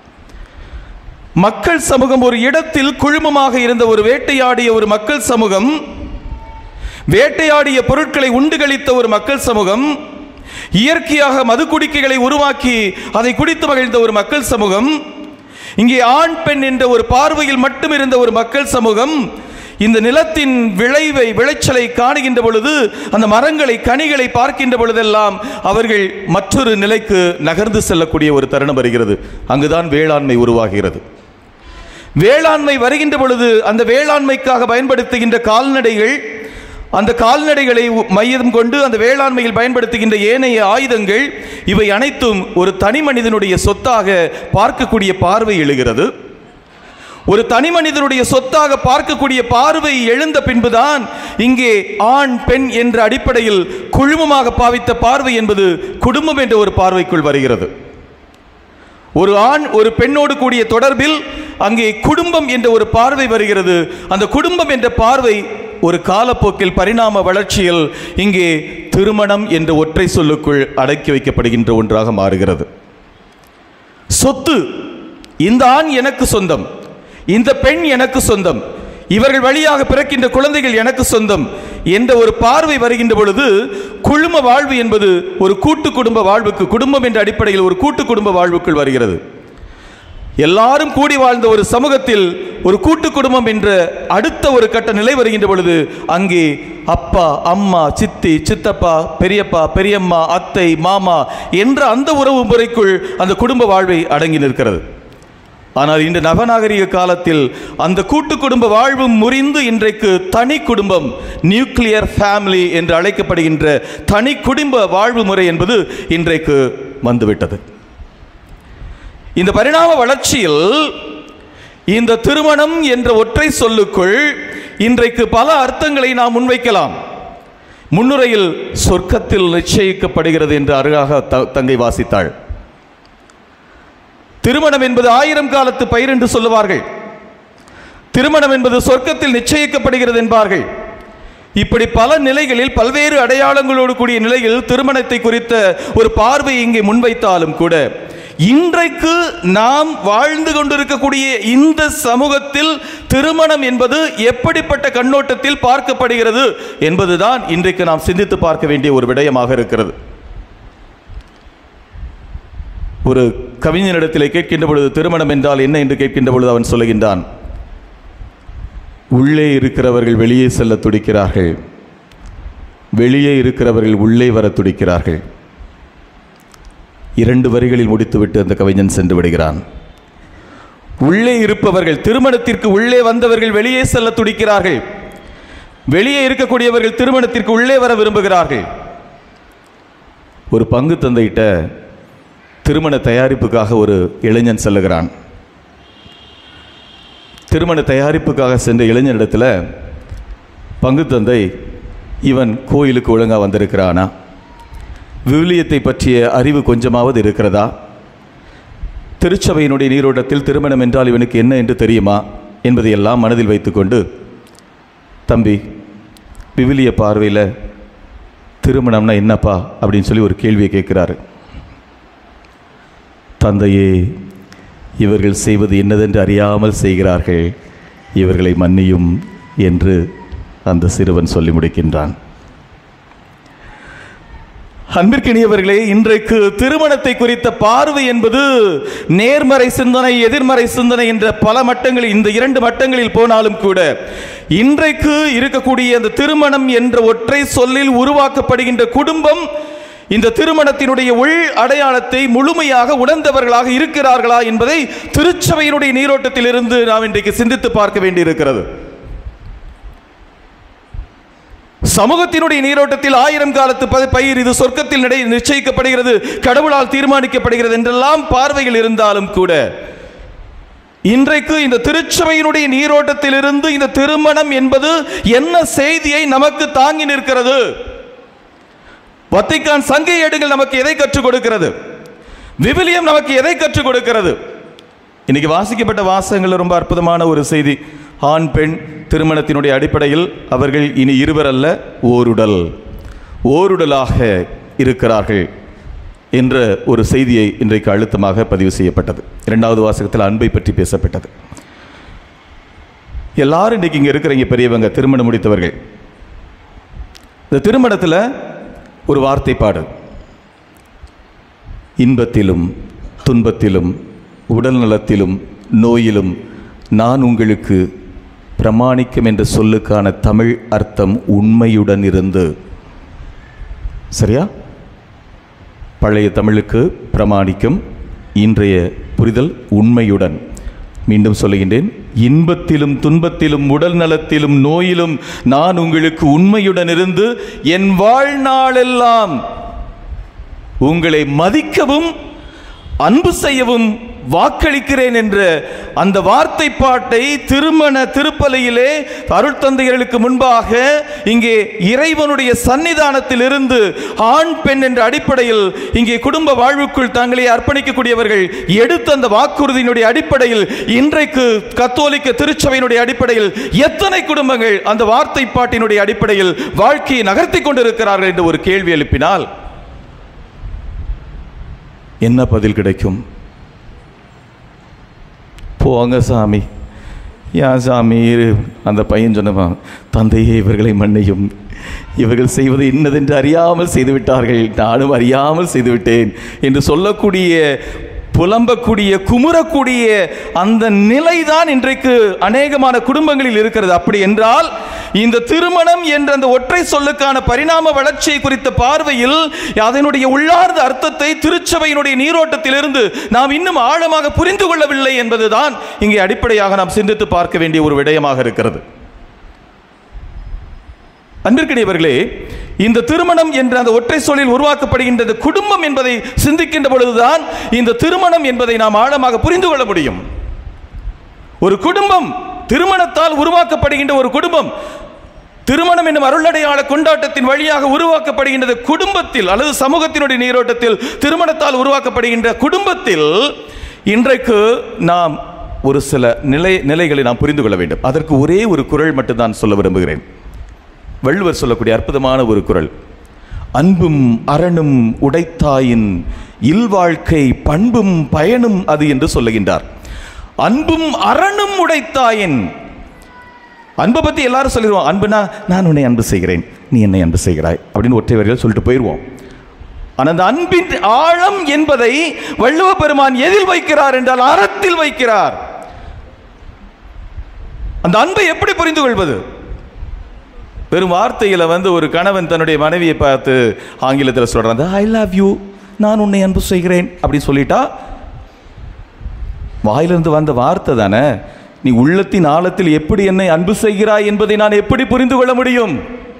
மக்கள் சமூகம் ஒரு இடத்தில் குழுமமாக இருந்த ஒரு வேட்டையாடிய ஒரு மக்கள் சமூகம் வேட்டையாடிய பொருட்களை உண்டு களித்த ஒரு மக்கள் சமூகம் இயற்கையாக மது குடிக்கைகளை உருவாக்கி அதை குடித்து மகிழ்ந்த ஒரு மக்கள் சமூகம் இங்கே ஆண் பெண் என்ற ஒரு பார்வையில் மட்டும் இருந்த ஒரு மக்கள் சமூகம் இந்த நிலத்தின் விளைவை விளைச்சலை காணுகின்ற பொழுது அந்த மரங்களை கனிகளை பார்க்கின்ற பொழுதெல்லாம் அவர்கள் மற்றொரு நிலைக்கு நகர்ந்து செல்லக்கூடிய ஒரு தருணம் வருகிறது அங்குதான் வேளாண்மை உருவாகிறது வேளாண்மை வருகின்ற பொழுது அந்த வேளாண்மைக்காக பயன்படுத்துகின்ற கால்நடைகள் அந்த கால்நடைகளை உ- மையம் கொண்டு அந்த வேளாண்மையில் பயன்படுத்துகின்ற ஏனைய ஆயுதங்கள் இவை அனைத்தும் ஒரு தனி மனிதனுடைய சொத்தாக பார்க்கக்கூடிய பார்வை எழுகிறது ஒரு தனி மனிதனுடைய சொத்தாக பார்க்கக்கூடிய பார்வை எழுந்த பின்புதான் இங்கே ஆண் பெண் என்ற அடிப்படையில் குழுமமாக பாவித்த பார்வை என்பது குடும்பம் என்ற ஒரு பார்வைக்குள் வருகிறது ஒரு ஆண் ஒரு பெண்ணோடு கூடிய தொடர்பில் அங்கே குடும்பம் என்ற ஒரு பார்வை வருகிறது அந்த குடும்பம் என்ற பார்வை ஒரு காலப்போக்கில் பரிணாம வளர்ச்சியில் இங்கே திருமணம் என்ற ஒற்றை சொல்லுக்குள் அடக்கி வைக்கப்படுகின்ற ஒன்றாக மாறுகிறது சொத்து இந்த ஆண் எனக்கு சொந்தம் இந்த பெண் எனக்கு சொந்தம் இவர்கள் வழியாக பிறக்கின்ற குழந்தைகள் எனக்கு சொந்தம் என்ற ஒரு பார்வை வருகின்ற பொழுது குழும வாழ்வு என்பது ஒரு கூட்டு குடும்ப வாழ்வுக்கு குடும்பம் என்ற அடிப்படையில் ஒரு கூட்டு குடும்ப வாழ்வுக்குள் வருகிறது எல்லாரும் கூடி வாழ்ந்த ஒரு சமூகத்தில் ஒரு கூட்டு குடும்பம் என்ற அடுத்த ஒரு கட்ட நிலை வருகின்ற பொழுது அங்கே அப்பா அம்மா சித்தி சித்தப்பா பெரியப்பா பெரியம்மா அத்தை மாமா என்ற அந்த உறவு முறைக்குள் அந்த குடும்ப வாழ்வை அடங்கி நிற்கிறது ஆனால் இன்று நவநாகரிக காலத்தில் அந்த கூட்டு குடும்ப வாழ்வும் முறிந்து இன்றைக்கு தனி குடும்பம் நியூக்ளியர் ஃபேமிலி என்று அழைக்கப்படுகின்ற தனி குடும்ப வாழ்வு முறை என்பது இன்றைக்கு வந்துவிட்டது இந்த பரிணாம வளர்ச்சியில் இந்த திருமணம் என்ற ஒற்றை சொல்லுக்குள் இன்றைக்கு பல அர்த்தங்களை நாம் முன்வைக்கலாம் முன்னுரையில் சொர்க்கத்தில் நிச்சயிக்கப்படுகிறது என்று அருகாக த- தங்கை வாசித்தாள் திருமணம் என்பது ஆயிரம் காலத்து பயிர் என்று சொல்லுவார்கள் திருமணம் என்பது சொர்க்கத்தில் நிச்சயிக்கப்படுகிறது என்பார்கள் இப்படி பல நிலைகளில் பல்வேறு அடையாளங்களோடு கூடிய நிலையில் திருமணத்தை குறித்த ஒரு பார்வை இங்கே முன்வைத்தாலும் கூட இன்றைக்கு நாம் வாழ்ந்து கொண்டிருக்கக்கூடிய இந்த சமூகத்தில் திருமணம் என்பது எப்படிப்பட்ட கண்ணோட்டத்தில் பார்க்கப்படுகிறது என்பதுதான் இன்றைக்கு நாம் சிந்தித்து பார்க்க வேண்டிய ஒரு விடயமாக இருக்கிறது ஒரு கவிஞனிடத்திலே கேட்கின்ற பொழுது திருமணம் என்றால் என்ன என்று கேட்கின்ற பொழுது அவன் சொல்லுகின்றான் உள்ளே இருக்கிறவர்கள் வெளியே செல்ல துடிக்கிறார்கள் வெளியே இருக்கிறவர்கள் உள்ளே வர துடிக்கிறார்கள் இரண்டு வரிகளில் முடித்துவிட்டு அந்த கவிஞன் சென்று விடுகிறான் உள்ளே இருப்பவர்கள் திருமணத்திற்கு உள்ளே வந்தவர்கள் வெளியே செல்ல துடிக்கிறார்கள் வெளியே இருக்கக்கூடியவர்கள் திருமணத்திற்கு உள்ளே வர விரும்புகிறார்கள் ஒரு பங்கு தந்தையிட்ட திருமண தயாரிப்புக்காக ஒரு இளைஞன் செல்லுகிறான் திருமண தயாரிப்புக்காக சென்ற இளைஞனிடத்தில் பங்கு தந்தை இவன் கோயிலுக்கு ஒழுங்காக வந்திருக்கிறானா விவிலியத்தை பற்றிய அறிவு கொஞ்சமாவது இருக்கிறதா திருச்சபையினுடைய நீரோட்டத்தில் திருமணம் என்றால் இவனுக்கு என்ன என்று தெரியுமா என்பதையெல்லாம் மனதில் வைத்துக்கொண்டு தம்பி விவிலிய பார்வையில் திருமணம்னா என்னப்பா அப்படின்னு சொல்லி ஒரு கேள்வியை கேட்குறாரு தந்தையே இவர்கள் செய்வது என்னதென்று அறியாமல் செய்கிறார்கள் இவர்களை மன்னியும் என்று அந்த சிறுவன் சொல்லி முடிக்கின்றான் அன்பிற்கினியவர்களே இன்றைக்கு திருமணத்தை குறித்த பார்வை என்பது நேர்மறை சிந்தனை எதிர்மறை சிந்தனை என்ற பல மட்டங்களில் இந்த இரண்டு மட்டங்களில் போனாலும் கூட இன்றைக்கு இருக்கக்கூடிய அந்த திருமணம் என்ற ஒற்றை சொல்லில் உருவாக்கப்படுகின்ற குடும்பம் இந்த திருமணத்தினுடைய உள் அடையாளத்தை முழுமையாக உணர்ந்தவர்களாக இருக்கிறார்களா என்பதை திருச்சபையினுடைய நீரோட்டத்தில் இருந்து நாம் இன்றைக்கு சிந்தித்து பார்க்க வேண்டியிருக்கிறது சமூகத்தினுடைய நீரோட்டத்தில் ஆயிரம் காலத்து ப- பயிர் இது சொர்க்கத்தில் நடை நிச்சயிக்கப்படுகிறது கடவுளால் தீர்மானிக்கப்படுகிறது என்றெல்லாம் பார்வைகள் இருந்தாலும் கூட இன்றைக்கு இந்த திருச்சபையினுடைய நீரோட்டத்திலிருந்து இந்த திருமணம் என்பது என்ன செய்தியை நமக்கு தாங்கி நிற்கிறது வத்திக்கான் சங்க ஏடுகள் நமக்கு எதை கற்றுக் கொடுக்கிறது விவிலியம் நமக்கு எதை கற்றுக் கொடுக்கிறது இன்னைக்கு வாசிக்கப்பட்ட வாசகங்கள் ரொம்ப அற்புதமான ஒரு செய்தி ஆண் பெண் திருமணத்தினுடைய அடிப்படையில் அவர்கள் இனி இருவர் அல்ல ஓருடல் ஓருடலாக இருக்கிறார்கள் என்ற ஒரு செய்தியை இன்றைக்கு அழுத்தமாக பதிவு செய்யப்பட்டது இரண்டாவது வாசகத்தில் அன்பை பற்றி பேசப்பட்டது எல்லாரும் இன்னைக்கு இங்கே இருக்கிறீங்க பெரியவங்க திருமணம் முடித்தவர்கள் இந்த திருமணத்தில் ஒரு வார்த்தை பாடு இன்பத்திலும் துன்பத்திலும் உடல் நலத்திலும் நோயிலும் நான் உங்களுக்கு பிரமாணிக்கம் என்ற சொல்லுக்கான தமிழ் அர்த்தம் உண்மையுடன் இருந்து சரியா பழைய தமிழுக்கு பிரமாணிக்கம் இன்றைய புரிதல் உண்மையுடன் மீண்டும் சொல்லுகின்றேன் இன்பத்திலும் துன்பத்திலும் உடல் நலத்திலும் நோயிலும் நான் உங்களுக்கு உண்மையுடன் இருந்து என் வாழ்நாளெல்லாம் உங்களை மதிக்கவும் அன்பு செய்யவும் வாக்களிக்கிறேன் என்ற அந்த வார்த்தை பாட்டை திருமண திருப்பலியிலே அருட்தந்தையர்களுக்கு முன்பாக இங்கே இறைவனுடைய சன்னிதானத்தில் இருந்து ஆண் பெண் என்ற அடிப்படையில் இங்கே குடும்ப வாழ்வுக்குள் தங்களை அர்ப்பணிக்கக்கூடியவர்கள் எடுத்த அந்த வாக்குறுதியினுடைய அடிப்படையில் இன்றைக்கு கத்தோலிக்க திருச்சபையினுடைய அடிப்படையில் எத்தனை குடும்பங்கள் அந்த வார்த்தை பாட்டினுடைய அடிப்படையில் வாழ்க்கையை நகர்த்தி கொண்டிருக்கிறார்கள் என்று ஒரு கேள்வி எழுப்பினால் என்ன பதில் கிடைக்கும் போங்க சாமி ஏன் சாமி இரு அந்த பையன் சொன்னவன் தந்தையே இவர்களை மன்னியும் இவர்கள் செய்வது இன்னதென்று அறியாமல் செய்துவிட்டார்கள் நானும் அறியாமல் செய்துவிட்டேன் என்று சொல்லக்கூடிய புலம்பக்கூடிய குமுறக்கூடிய அந்த நிலைதான் இன்றைக்கு அநேகமான குடும்பங்களில் இருக்கிறது அப்படி என்றால் இந்த திருமணம் என்ற அந்த ஒற்றை சொல்லுக்கான பரிணாம வளர்ச்சியை குறித்த பார்வையில் அதனுடைய உள்ளார்ந்த அர்த்தத்தை திருச்சபையினுடைய நீரோட்டத்திலிருந்து நாம் இன்னும் ஆழமாக புரிந்து கொள்ளவில்லை என்பதுதான் இங்கே அடிப்படையாக நாம் சிந்தித்து பார்க்க வேண்டிய ஒரு விடயமாக இருக்கிறது அன்பிற்கிடையவர்களே இந்த திருமணம் என்ற அந்த ஒற்றை சொல்லில் உருவாக்கப்படுகின்ற இந்த குடும்பம் என்பதை சிந்திக்கின்ற பொழுதுதான் இந்த திருமணம் என்பதை நாம் ஆழமாக புரிந்து கொள்ள முடியும் ஒரு குடும்பம் திருமணத்தால் உருவாக்கப்படுகின்ற ஒரு குடும்பம் திருமணம் என்னும் அருளடையாள கொண்டாட்டத்தின் வழியாக உருவாக்கப்படுகின்றது குடும்பத்தில் அல்லது சமூகத்தினுடைய நீரோட்டத்தில் திருமணத்தால் உருவாக்கப்படுகின்ற குடும்பத்தில் இன்றைக்கு நாம் ஒரு சில நிலை நிலைகளை நாம் புரிந்து கொள்ள வேண்டும் அதற்கு ஒரே ஒரு குரல் மட்டும்தான் சொல்ல விரும்புகிறேன் வள்ளுவர் சொல்லக்கூடிய அற்புதமான ஒரு குரல் அன்பும் அரணும் உடைத்தாயின் இல்வாழ்க்கை பண்பும் பயனும் அது என்று சொல்லுகின்றார் அன்பும் அரணும் உடைத்தாயின் அன்பை பத்தி எல்லாரும் சொல்லிடுவோம் அன்புனா நான் உன்னை அன்பு செய்கிறேன் நீ என்னை அன்பு செய்கிறாய் அப்படின்னு ஒற்றை வரிகள் சொல்லிட்டு போயிடுவோம் ஆனால் அந்த அன்பின் ஆழம் என்பதை வள்ளுவ பெருமான் எதில் வைக்கிறார் என்றால் அறத்தில் வைக்கிறார் அந்த அன்பை எப்படி புரிந்து கொள்வது வெறும் வார்த்தையில் வந்து ஒரு கணவன் தன்னுடைய மனைவியை பார்த்து ஆங்கிலத்தில் சொல்கிறான் ஐ லவ் யூ நான் உன்னை அன்பு செய்கிறேன் அப்படின்னு சொல்லிட்டா வாயிலிருந்து வந்த வார்த்தை தானே நீ உள்ளத்தின் ஆழத்தில் எப்படி என்னை அன்பு செய்கிறாய் என்பதை நான் எப்படி புரிந்து கொள்ள முடியும்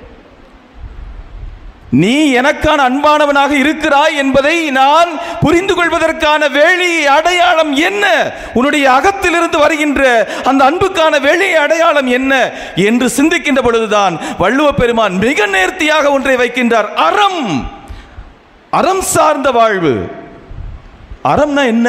நீ எனக்கான அன்பானவனாக இருக்கிறாய் என்பதை நான் புரிந்து கொள்வதற்கான வேலி அடையாளம் என்ன உன்னுடைய அகத்திலிருந்து வருகின்ற அந்த அன்புக்கான வெளி அடையாளம் என்ன என்று சிந்திக்கின்ற பொழுதுதான் வள்ளுவ பெருமான் மிக நேர்த்தியாக ஒன்றை வைக்கின்றார் அறம் அறம் சார்ந்த வாழ்வு அறம்னா என்ன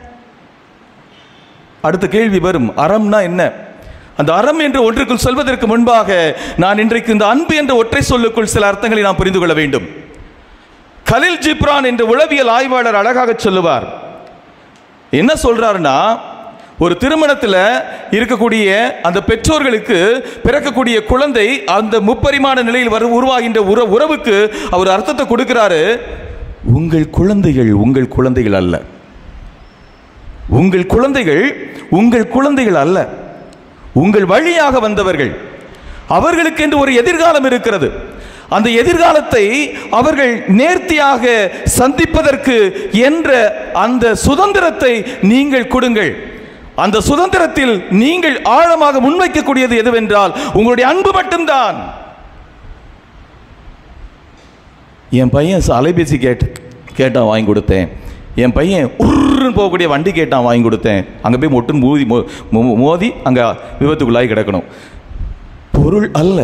அடுத்த கேள்வி வரும் அறம்னா என்ன அந்த அறம் என்று ஒன்றுக்குள் சொல்வதற்கு முன்பாக நான் இன்றைக்கு இந்த அன்பு என்ற ஒற்றை சொல்லுக்குள் சில அர்த்தங்களை நாம் புரிந்து கொள்ள வேண்டும் கலில் ஜிப்ரான் என்ற உளவியல் ஆய்வாளர் அழகாக சொல்லுவார் என்ன சொல்றாருன்னா ஒரு திருமணத்தில் இருக்கக்கூடிய அந்த பெற்றோர்களுக்கு பிறக்கக்கூடிய குழந்தை அந்த முப்பரிமாண நிலையில் வரு உருவாகின்ற உற உறவுக்கு அவர் அர்த்தத்தை கொடுக்கிறாரு உங்கள் குழந்தைகள் உங்கள் குழந்தைகள் அல்ல உங்கள் குழந்தைகள் உங்கள் குழந்தைகள் அல்ல உங்கள் வழியாக வந்தவர்கள் அவர்களுக்கென்று ஒரு எதிர்காலம் இருக்கிறது அந்த எதிர்காலத்தை அவர்கள் நேர்த்தியாக சந்திப்பதற்கு என்ற அந்த சுதந்திரத்தை நீங்கள் கொடுங்கள் அந்த சுதந்திரத்தில் நீங்கள் ஆழமாக முன்வைக்கக்கூடியது எதுவென்றால் உங்களுடைய அன்பு மட்டும்தான் என் பையன் ச- அலைபேசி கேட்டு கேட்டான் வாங்கி கொடுத்தேன் என் பையன் உருன்னு போகக்கூடிய வண்டி கேட்டான் வாங்கி கொடுத்தேன் அங்கே போய் மொட்டுன்னு மோதி மோ- மோ- மோதி அங்கே விபத்துக்குள்ளாகி கிடக்கணும் பொருள் அல்ல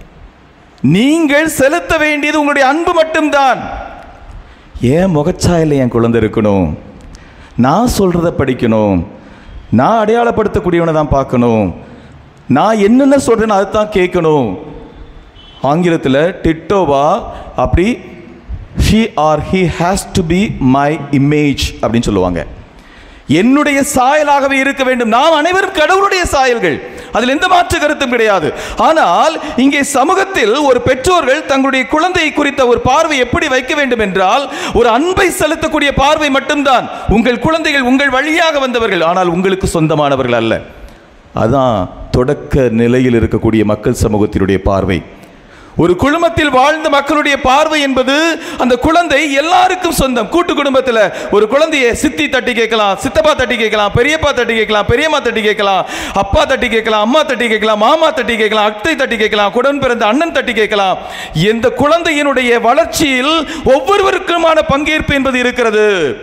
நீங்கள் செலுத்த வேண்டியது உங்களுடைய அன்பு மட்டும்தான் ஏன் முகச்சாயல என் குழந்தை இருக்கணும் நான் சொல்றத படிக்கணும் நான் அடையாளப்படுத்தக்கூடியவனை தான் பார்க்கணும் நான் என்னென்ன சொல்றேன்னு அதை தான் கேட்கணும் ஆங்கிலத்தில் டிட்டோவா அப்படி she or he has to be my image அப்படின்னு சொல்லுவாங்க என்னுடைய சாயலாகவே இருக்க வேண்டும் நாம் அனைவரும் கடவுளுடைய சாயல்கள் அதில் எந்த மாற்று கருத்தும் கிடையாது ஆனால் இங்கே சமூகத்தில் ஒரு பெற்றோர்கள் தங்களுடைய குழந்தையை குறித்த ஒரு பார்வை எப்படி வைக்க வேண்டும் என்றால் ஒரு அன்பை செலுத்தக்கூடிய பார்வை மட்டும்தான் உங்கள் குழந்தைகள் உங்கள் வழியாக வந்தவர்கள் ஆனால் உங்களுக்கு சொந்தமானவர்கள் அல்ல அதான் தொடக்க நிலையில் இருக்கக்கூடிய மக்கள் சமூகத்தினுடைய பார்வை ஒரு குடும்பத்தில் வாழ்ந்த மக்களுடைய பார்வை என்பது அந்த குழந்தை எல்லாருக்கும் சொந்தம் கூட்டு குடும்பத்தில் ஒரு குழந்தையை சித்தி தட்டி கேட்கலாம் சித்தப்பா தட்டி கேட்கலாம் பெரியப்பா தட்டி கேட்கலாம் பெரியம்மா தட்டி கேட்கலாம் அப்பா தட்டி கேட்கலாம் அம்மா தட்டி கேட்கலாம் மாமா தட்டி கேட்கலாம் அத்தை தட்டி கேட்கலாம் குடன் பிறந்த அண்ணன் தட்டி கேட்கலாம் எந்த குழந்தையினுடைய வளர்ச்சியில் ஒவ்வொருவருக்குமான பங்கேற்பு என்பது இருக்கிறது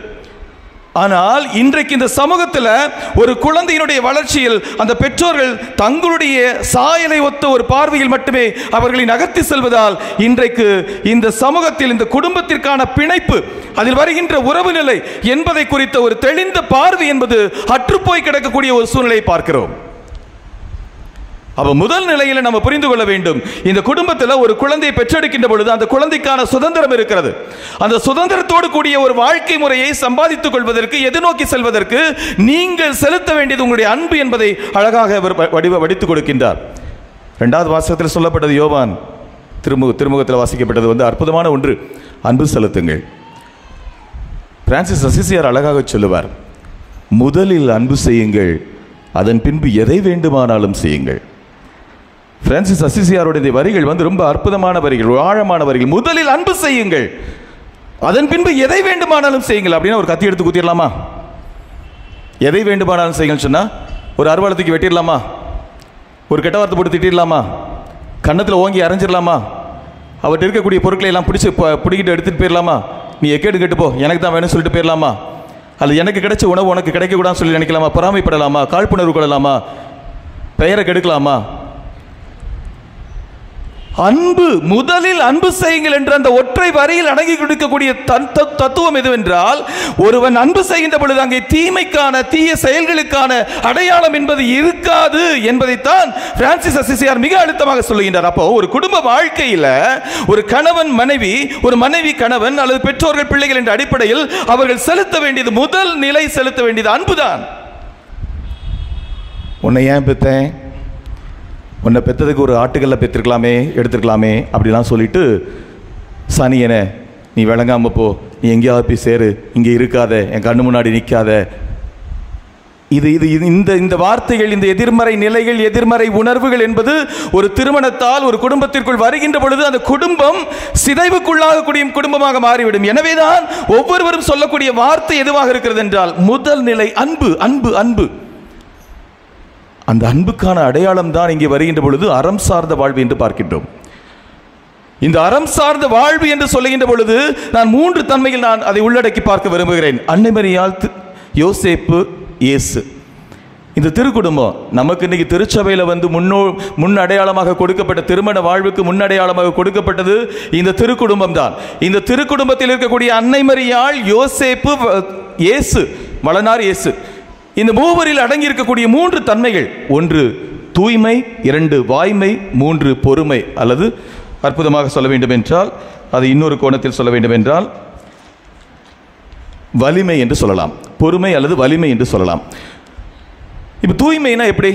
ஆனால் இன்றைக்கு இந்த சமூகத்தில் ஒரு குழந்தையினுடைய வளர்ச்சியில் அந்த பெற்றோர்கள் தங்களுடைய சாயலை ஒத்த ஒரு பார்வையில் மட்டுமே அவர்களை நகர்த்தி செல்வதால் இன்றைக்கு இந்த சமூகத்தில் இந்த குடும்பத்திற்கான பிணைப்பு அதில் வருகின்ற உறவு நிலை என்பதை குறித்த ஒரு தெளிந்த பார்வை என்பது அற்றுப்போய் கிடக்கக்கூடிய ஒரு சூழ்நிலையை பார்க்கிறோம் அப்ப முதல் நிலையில நம்ம புரிந்து கொள்ள வேண்டும் இந்த குடும்பத்தில் ஒரு குழந்தையை பெற்றெடுக்கின்ற பொழுது அந்த குழந்தைக்கான சுதந்திரம் இருக்கிறது அந்த சுதந்திரத்தோடு கூடிய ஒரு வாழ்க்கை முறையை சம்பாதித்துக் கொள்வதற்கு எதிர்நோக்கி செல்வதற்கு நீங்கள் செலுத்த வேண்டியது உங்களுடைய அன்பு என்பதை அழகாக அவர் வ- வடிவ வடித்துக் கொடுக்கின்றார் இரண்டாவது வாசகத்தில் சொல்லப்பட்டது யோவான் திருமுக திருமுகத்தில் வாசிக்கப்பட்டது வந்து அற்புதமான ஒன்று அன்பு செலுத்துங்கள் பிரான்சிஸ் அசிசியார் அழகாக சொல்லுவார் முதலில் அன்பு செய்யுங்கள் அதன் பின்பு எதை வேண்டுமானாலும் செய்யுங்கள் பிரான்சிஸ் அசிசியாருடைய வரிகள் வந்து ரொம்ப அற்புதமான வரிகள் ஆழமான வரிகள் முதலில் அன்பு செய்யுங்கள் அதன் பின்பு எதை வேண்டுமானாலும் செய்யுங்கள் அப்படின்னு ஒரு கத்தி எடுத்து குத்திடலாமா எதை வேண்டுமானாலும் செய்யுங்கள் சொன்னா ஒரு அறுவாளத்துக்கு வெட்டிடலாமா ஒரு கெட்ட வார்த்தை போட்டு திட்டிடலாமா கன்னத்தில் ஓங்கி அரைஞ்சிடலாமா அவர்கிட்ட இருக்கக்கூடிய பொருட்களை எல்லாம் பிடிச்சி ப- பிடிக்கிட்டு எடுத்துட்டு போயிடலாமா நீ எக்கேடு கெட்டு போ எனக்கு தான் வேணும்னு சொல்லிட்டு போயிடலாமா அல்லது எனக்கு கிடைச்ச உணவு உனக்கு கிடைக்கக்கூடாதுன்னு சொல்லி நினைக்கலாமா பொறாமைப்படலாமா காழ்ப்புணர்வு கொள்ளலாமா பெயரை கெடுக்கலாமா அன்பு முதலில் அன்பு செய்யுங்கள் என்ற அந்த ஒற்றை வரியில் அடங்கி கொடுக்கக்கூடிய தன் த- தத்துவம் எதுவென்றால் ஒருவன் அன்பு செய்கின்ற பொழுது அங்கே தீமைக்கான தீய செயல்களுக்கான அடையாளம் என்பது இருக்காது என்பதைத்தான் பிரான்சிஸ் அசிசியார் மிக அழுத்தமாக சொல்லுகின்றார் அப்போ ஒரு குடும்ப வாழ்க்கையில ஒரு கணவன் மனைவி ஒரு மனைவி கணவன் அல்லது பெற்றோர்கள் பிள்ளைகள் என்ற அடிப்படையில் அவர்கள் செலுத்த வேண்டியது முதல் நிலை செலுத்த வேண்டியது அன்புதான் உன்னை ஏன் பெத்தேன் உன்னை பெத்ததுக்கு ஒரு ஆட்டுக்கல்ல பெற்றிருக்கலாமே எடுத்திருக்கலாமே அப்படிலாம் சொல்லிட்டு சனியனே நீ விளங்காம போ நீ எங்கேயாவது போய் சேரு இங்கே இருக்காத என் கண்ணு முன்னாடி நிற்காத இது இது இது- இந்த இந்த வார்த்தைகள் இந்த எதிர்மறை நிலைகள் எதிர்மறை உணர்வுகள் என்பது ஒரு திருமணத்தால் ஒரு குடும்பத்திற்குள் வருகின்ற பொழுது அந்த குடும்பம் சிதைவுக்குள்ளாகக்கூடிய குடும்பமாக மாறிவிடும் எனவேதான் ஒவ்வொருவரும் சொல்லக்கூடிய வார்த்தை எதுவாக இருக்கிறது என்றால் முதல் நிலை அன்பு அன்பு அன்பு அந்த அன்புக்கான அடையாளம் தான் இங்கே வருகின்ற பொழுது அறம் சார்ந்த வாழ்வு என்று பார்க்கின்றோம் இந்த அறம் சார்ந்த வாழ்வு என்று சொல்லுகின்ற பொழுது நான் மூன்று தன்மையில் நான் அதை உள்ளடக்கி பார்க்க விரும்புகிறேன் அன்னைமரியால் தி- யோசேப்பு இயேசு இந்த திருக்குடும்பம் நமக்கு இன்னைக்கு திருச்சபையில் வந்து முன்னோ முன் அடையாளமாக கொடுக்கப்பட்ட திருமண வாழ்வுக்கு முன் அடையாளமாக கொடுக்கப்பட்டது இந்த திருக்குடும்பம் தான் இந்த திருக்குடும்பத்தில் இருக்கக்கூடிய அன்னைமரியாள் யோசேப்பு வ- இயேசு வளனார் இயேசு இந்த மூவரில் அடங்கி இருக்கக்கூடிய மூன்று தன்மைகள் ஒன்று தூய்மை இரண்டு வாய்மை மூன்று பொறுமை அல்லது அற்புதமாக சொல்ல வேண்டும் என்றால் அது இன்னொரு கோணத்தில் சொல்ல வேண்டும் என்றால் வலிமை என்று சொல்லலாம் பொறுமை அல்லது வலிமை என்று சொல்லலாம் இப்போ தூய்மைனா எப்படி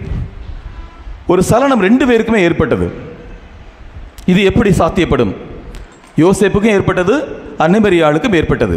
ஒரு சலனம் ரெண்டு பேருக்குமே ஏற்பட்டது இது எப்படி சாத்தியப்படும் யோசேப்புக்கும் ஏற்பட்டது அன்னைமரியாளுக்கும் ஏற்பட்டது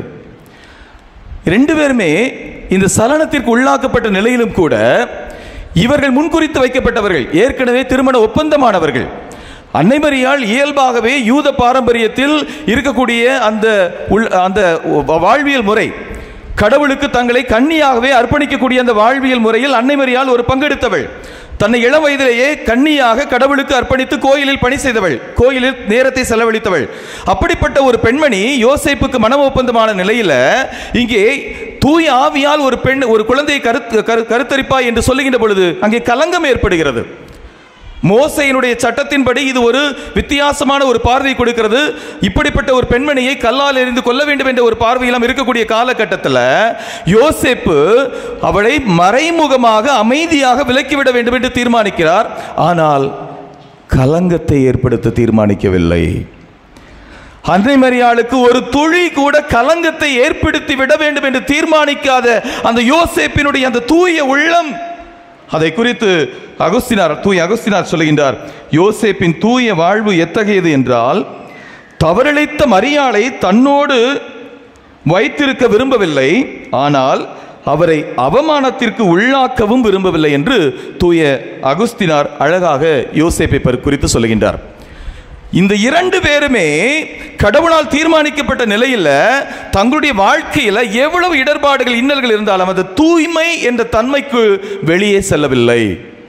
ரெண்டு பேருமே இந்த சலனத்திற்கு உள்ளாக்கப்பட்ட நிலையிலும் கூட இவர்கள் முன்குறித்து வைக்கப்பட்டவர்கள் ஏற்கனவே திருமண ஒப்பந்தமானவர்கள் அன்னைமரியாள் இயல்பாகவே யூத பாரம்பரியத்தில் இருக்கக்கூடிய அந்த உள் அந்த வாழ்வியல் முறை கடவுளுக்கு தங்களை கன்னியாகவே அர்ப்பணிக்கக்கூடிய அந்த வாழ்வியல் முறையில் அன்னைமரியாள் ஒரு பங்கெடுத்தவள் தன்னை இளம் வயதிலேயே கன்னியாக கடவுளுக்கு அர்ப்பணித்து கோயிலில் பணி செய்தவள் கோயிலில் நேரத்தை செலவழித்தவள் அப்படிப்பட்ட ஒரு பெண்மணி யோசேப்புக்கு மன ஒப்பந்தமான நிலையில இங்கே தூய ஆவியால் ஒரு பெண் ஒரு குழந்தையை கருத்து கரு கருத்தரிப்பா என்று சொல்லுகின்ற பொழுது அங்கே கலங்கம் ஏற்படுகிறது மோசையினுடைய சட்டத்தின்படி இது ஒரு வித்தியாசமான ஒரு பார்வை கொடுக்கிறது இப்படிப்பட்ட ஒரு பெண்மணியை கல்லால் எறிந்து கொல்ல வேண்டும் என்ற ஒரு பார்வையெல்லாம் இருக்கக்கூடிய காலகட்டத்தில் யோசேப்பு அவளை மறைமுகமாக அமைதியாக விலக்கிவிட வேண்டும் என்று தீர்மானிக்கிறார் ஆனால் கலங்கத்தை ஏற்படுத்த தீர்மானிக்கவில்லை அன்னை மரியாளுக்கு ஒரு துளி கூட கலங்கத்தை ஏற்படுத்தி விட வேண்டும் என்று தீர்மானிக்காத அந்த யோசேப்பினுடைய அந்த தூய உள்ளம் அதை குறித்து அகுஸ்தினார் தூய அகுஸ்தினார் சொல்லுகின்றார் யோசேப்பின் தூய வாழ்வு எத்தகையது என்றால் தவறிழைத்த மரியாளை தன்னோடு வைத்திருக்க விரும்பவில்லை ஆனால் அவரை அவமானத்திற்கு உள்ளாக்கவும் விரும்பவில்லை என்று தூய அகுஸ்தினார் அழகாக யோசேப்பை பற்றி குறித்து சொல்லுகின்றார் இந்த இரண்டு பேருமே கடவுளால் தீர்மானிக்கப்பட்ட நிலையில் தங்களுடைய வாழ்க்கையில் எவ்வளவு இடர்பாடுகள் இன்னல்கள் இருந்தாலும் அந்த தூய்மை என்ற தன்மைக்கு வெளியே செல்லவில்லை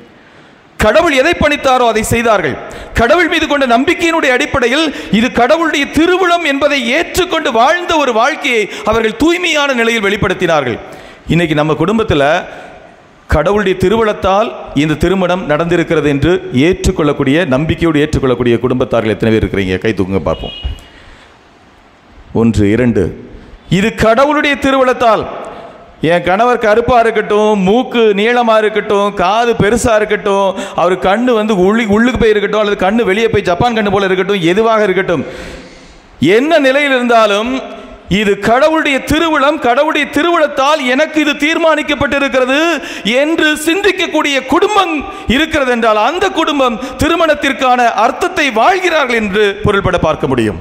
கடவுள் எதை பணித்தாரோ அதை செய்தார்கள் கடவுள் மீது கொண்ட நம்பிக்கையினுடைய அடிப்படையில் இது கடவுளுடைய திருவிழம் என்பதை ஏற்றுக்கொண்டு வாழ்ந்த ஒரு வாழ்க்கையை அவர்கள் தூய்மையான நிலையில் வெளிப்படுத்தினார்கள் இன்னைக்கு நம்ம குடும்பத்தில் கடவுளுடைய திருவிழத்தால் இந்த திருமணம் நடந்திருக்கிறது என்று ஏற்றுக்கொள்ளக்கூடிய நம்பிக்கையோடு ஏற்றுக்கொள்ளக்கூடிய குடும்பத்தார்கள் எத்தனை பேர் இருக்கிறீங்க கை தூக்குங்க பார்ப்போம் ஒன்று இரண்டு இது கடவுளுடைய திருவிழத்தால் என் கணவர் கருப்பாக இருக்கட்டும் மூக்கு நீளமாக இருக்கட்டும் காது பெருசாக இருக்கட்டும் அவர் கண்ணு வந்து உள்ளி உள்ளுக்கு போய் இருக்கட்டும் அல்லது கண்ணு வெளியே போய் ஜப்பான் கண்ணு போல இருக்கட்டும் எதுவாக இருக்கட்டும் என்ன நிலையில் இருந்தாலும் இது கடவுளுடைய திருவிழம் கடவுளுடைய திருவிழத்தால் எனக்கு இது தீர்மானிக்கப்பட்டிருக்கிறது என்று சிந்திக்கக்கூடிய குடும்பம் இருக்கிறது என்றால் அந்த குடும்பம் திருமணத்திற்கான அர்த்தத்தை வாழ்கிறார்கள் என்று பொருள்பட பார்க்க முடியும்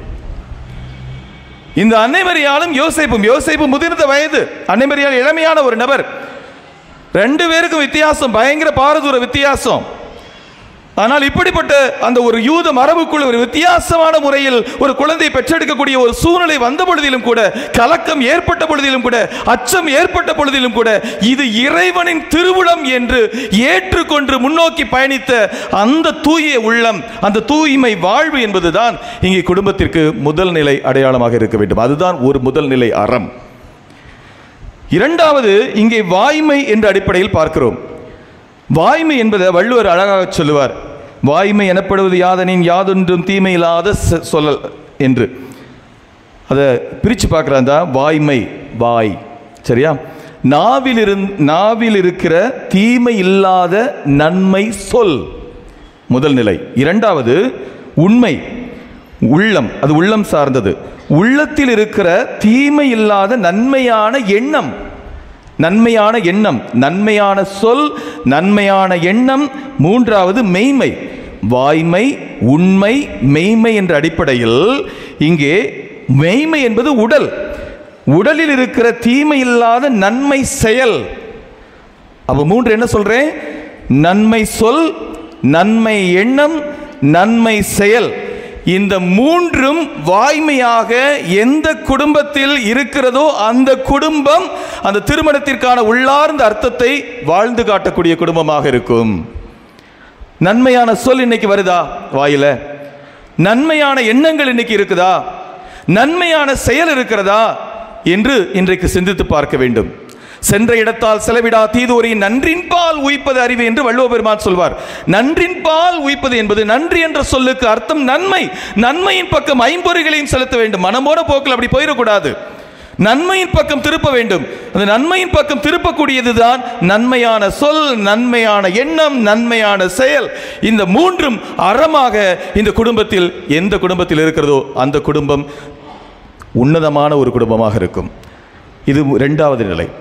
இந்த அன்னைமரியாலும் யோசேப்பும் யோசேப்பு முதிர்ந்த வயது அன்னைமரியால் இளமையான ஒரு நபர் ரெண்டு பேருக்கும் வித்தியாசம் பயங்கர பாரதூர வித்தியாசம் ஆனால் இப்படிப்பட்ட அந்த ஒரு யூத மரபுக்குள் ஒரு வித்தியாசமான முறையில் ஒரு குழந்தை பெற்றெடுக்கக்கூடிய ஒரு சூழ்நிலை வந்த பொழுதிலும் கூட கலக்கம் ஏற்பட்ட பொழுதிலும் கூட அச்சம் ஏற்பட்ட பொழுதிலும் கூட இது இறைவனின் திருவுளம் என்று ஏற்றுக்கொண்டு முன்னோக்கி பயணித்த அந்த தூய உள்ளம் அந்த தூய்மை வாழ்வு என்பதுதான் இங்கே குடும்பத்திற்கு முதல் நிலை அடையாளமாக இருக்க வேண்டும் அதுதான் ஒரு முதல் நிலை அறம் இரண்டாவது இங்கே வாய்மை என்ற அடிப்படையில் பார்க்கிறோம் வாய்மை என்பதை வள்ளுவர் அழகாக சொல்லுவார் வாய்மை எனப்படுவது யாதனின் யாதொன்றும் தீமை இல்லாத சொ- சொல்லல் என்று அதை பிரித்து பார்க்குறாந்தா வாய்மை வாய் சரியா நாவில் இருந் நாவில் இருக்கிற தீமை இல்லாத நன்மை சொல் முதல் நிலை இரண்டாவது உண்மை உள்ளம் அது உள்ளம் சார்ந்தது உள்ளத்தில் இருக்கிற தீமை இல்லாத நன்மையான எண்ணம் நன்மையான எண்ணம் நன்மையான சொல் நன்மையான எண்ணம் மூன்றாவது மெய்மை வாய்மை உண்மை மெய்மை என்ற அடிப்படையில் இங்கே மெய்மை என்பது உடல் உடலில் இருக்கிற தீமை இல்லாத நன்மை செயல் அப்ப மூன்று என்ன சொல்றேன் நன்மை சொல் நன்மை எண்ணம் நன்மை செயல் இந்த மூன்றும் வாய்மையாக எந்த குடும்பத்தில் இருக்கிறதோ அந்த குடும்பம் அந்த திருமணத்திற்கான உள்ளார்ந்த அர்த்தத்தை வாழ்ந்து காட்டக்கூடிய குடும்பமாக இருக்கும் நன்மையான சொல் இன்னைக்கு வருதா வாயில நன்மையான எண்ணங்கள் இன்னைக்கு இருக்குதா நன்மையான செயல் இருக்கிறதா என்று இன்றைக்கு சிந்தித்து பார்க்க வேண்டும் சென்ற இடத்தால் செலவிடா தீதோரி நன்றின் பால் உய்ப்பது அறிவு என்று வள்ளுவ பெருமான் சொல்வார் நன்றின் பால் உய்ப்பது என்பது நன்றி என்ற சொல்லுக்கு அர்த்தம் நன்மை நன்மையின் பக்கம் ஐம்பொறிகளையும் செலுத்த வேண்டும் மனமோட போக்கில் அப்படி போயிடக்கூடாது நன்மையின் பக்கம் திருப்ப வேண்டும் அந்த நன்மையின் பக்கம் திருப்பக்கூடியதுதான் நன்மையான சொல் நன்மையான எண்ணம் நன்மையான செயல் இந்த மூன்றும் அறமாக இந்த குடும்பத்தில் எந்த குடும்பத்தில் இருக்கிறதோ அந்த குடும்பம் உன்னதமான ஒரு குடும்பமாக இருக்கும் இது ரெண்டாவது நிலை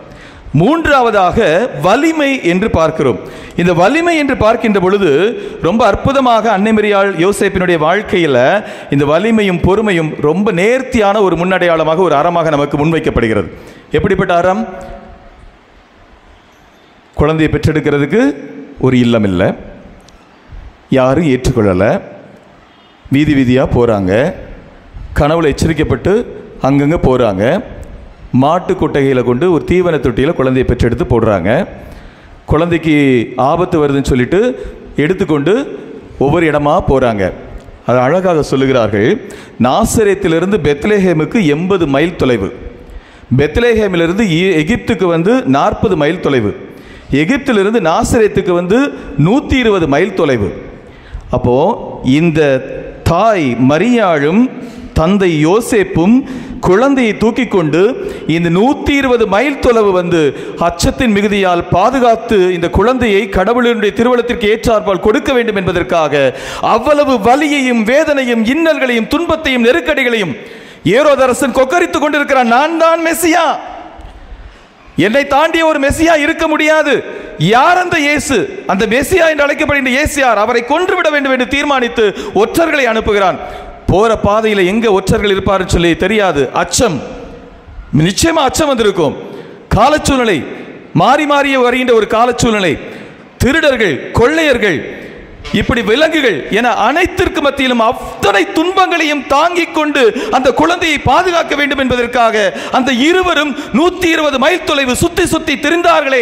மூன்றாவதாக வலிமை என்று பார்க்கிறோம் இந்த வலிமை என்று பார்க்கின்ற பொழுது ரொம்ப அற்புதமாக அன்னைமரியாள் யோசேப்பினுடைய வாழ்க்கையில் இந்த வலிமையும் பொறுமையும் ரொம்ப நேர்த்தியான ஒரு முன்னடையாளமாக ஒரு அறமாக நமக்கு முன்வைக்கப்படுகிறது எப்படிப்பட்ட அறம் குழந்தையை பெற்றெடுக்கிறதுக்கு ஒரு இல்லம் இல்லை யாரும் ஏற்றுக்கொள்ளலை வீதி வீதியாக போகிறாங்க கனவுல எச்சரிக்கப்பட்டு அங்கங்கே போகிறாங்க மாட்டு கொட்டகையில் கொண்டு ஒரு தீவன தொட்டியில் குழந்தையை பெற்றெடுத்து போடுறாங்க குழந்தைக்கு ஆபத்து வருதுன்னு சொல்லிட்டு எடுத்துக்கொண்டு ஒவ்வொரு இடமா போகிறாங்க அது அழகாக சொல்லுகிறார்கள் நாசரேத்திலிருந்து பெத்லேஹேமுக்கு எண்பது மைல் தொலைவு பெத்லேஹேமிலிருந்து எ- எகிப்துக்கு வந்து நாற்பது மைல் தொலைவு எகிப்திலிருந்து நாசரேத்துக்கு வந்து நூற்றி இருபது மைல் தொலைவு அப்போ இந்த தாய் மரியாளும் தந்தை யோசேப்பும் குழந்தையை தூக்கி கொண்டு இந்த நூற்றி இருபது மைல் தொலைவு வந்து அச்சத்தின் மிகுதியால் பாதுகாத்து இந்த குழந்தையை கடவுளினுடைய திருவள்ளத்திற்கு ஏற்றார்பால் கொடுக்க வேண்டும் என்பதற்காக அவ்வளவு வலியையும் வேதனையும் இன்னல்களையும் துன்பத்தையும் நெருக்கடிகளையும் ஏரோதரசன் கொக்கரித்துக் கொண்டிருக்கிறான் நான் தான் மெஸ்ஸியா என்னை தாண்டிய ஒரு மெஸ்ஸியா இருக்க முடியாது யார் அந்த இயேசு அந்த மெஸ்ஸியா என்று அழைக்கப்படுகின்ற இயேசு யார் அவரை கொன்றுவிட வேண்டும் என்று தீர்மானித்து ஒற்றர்களை அனுப்புகிறான் போற பாதையில எங்க ஒற்றர்கள் இருப்பாருன்னு சொல்லி தெரியாது அச்சம் நிச்சயமா அச்சம் வந்திருக்கும் காலச்சூழ்நிலை மாறி மாறிய வருகின்ற ஒரு காலச்சூழ்நிலை திருடர்கள் கொள்ளையர்கள் இப்படி விலங்குகள் என அனைத்திற்கு மத்தியிலும் அத்தனை துன்பங்களையும் தாங்கிக் கொண்டு அந்த குழந்தையை பாதுகாக்க வேண்டும் என்பதற்காக அந்த இருவரும் நூத்தி இருபது மைல் தொலைவு சுத்தி சுத்தி திரிந்தார்களே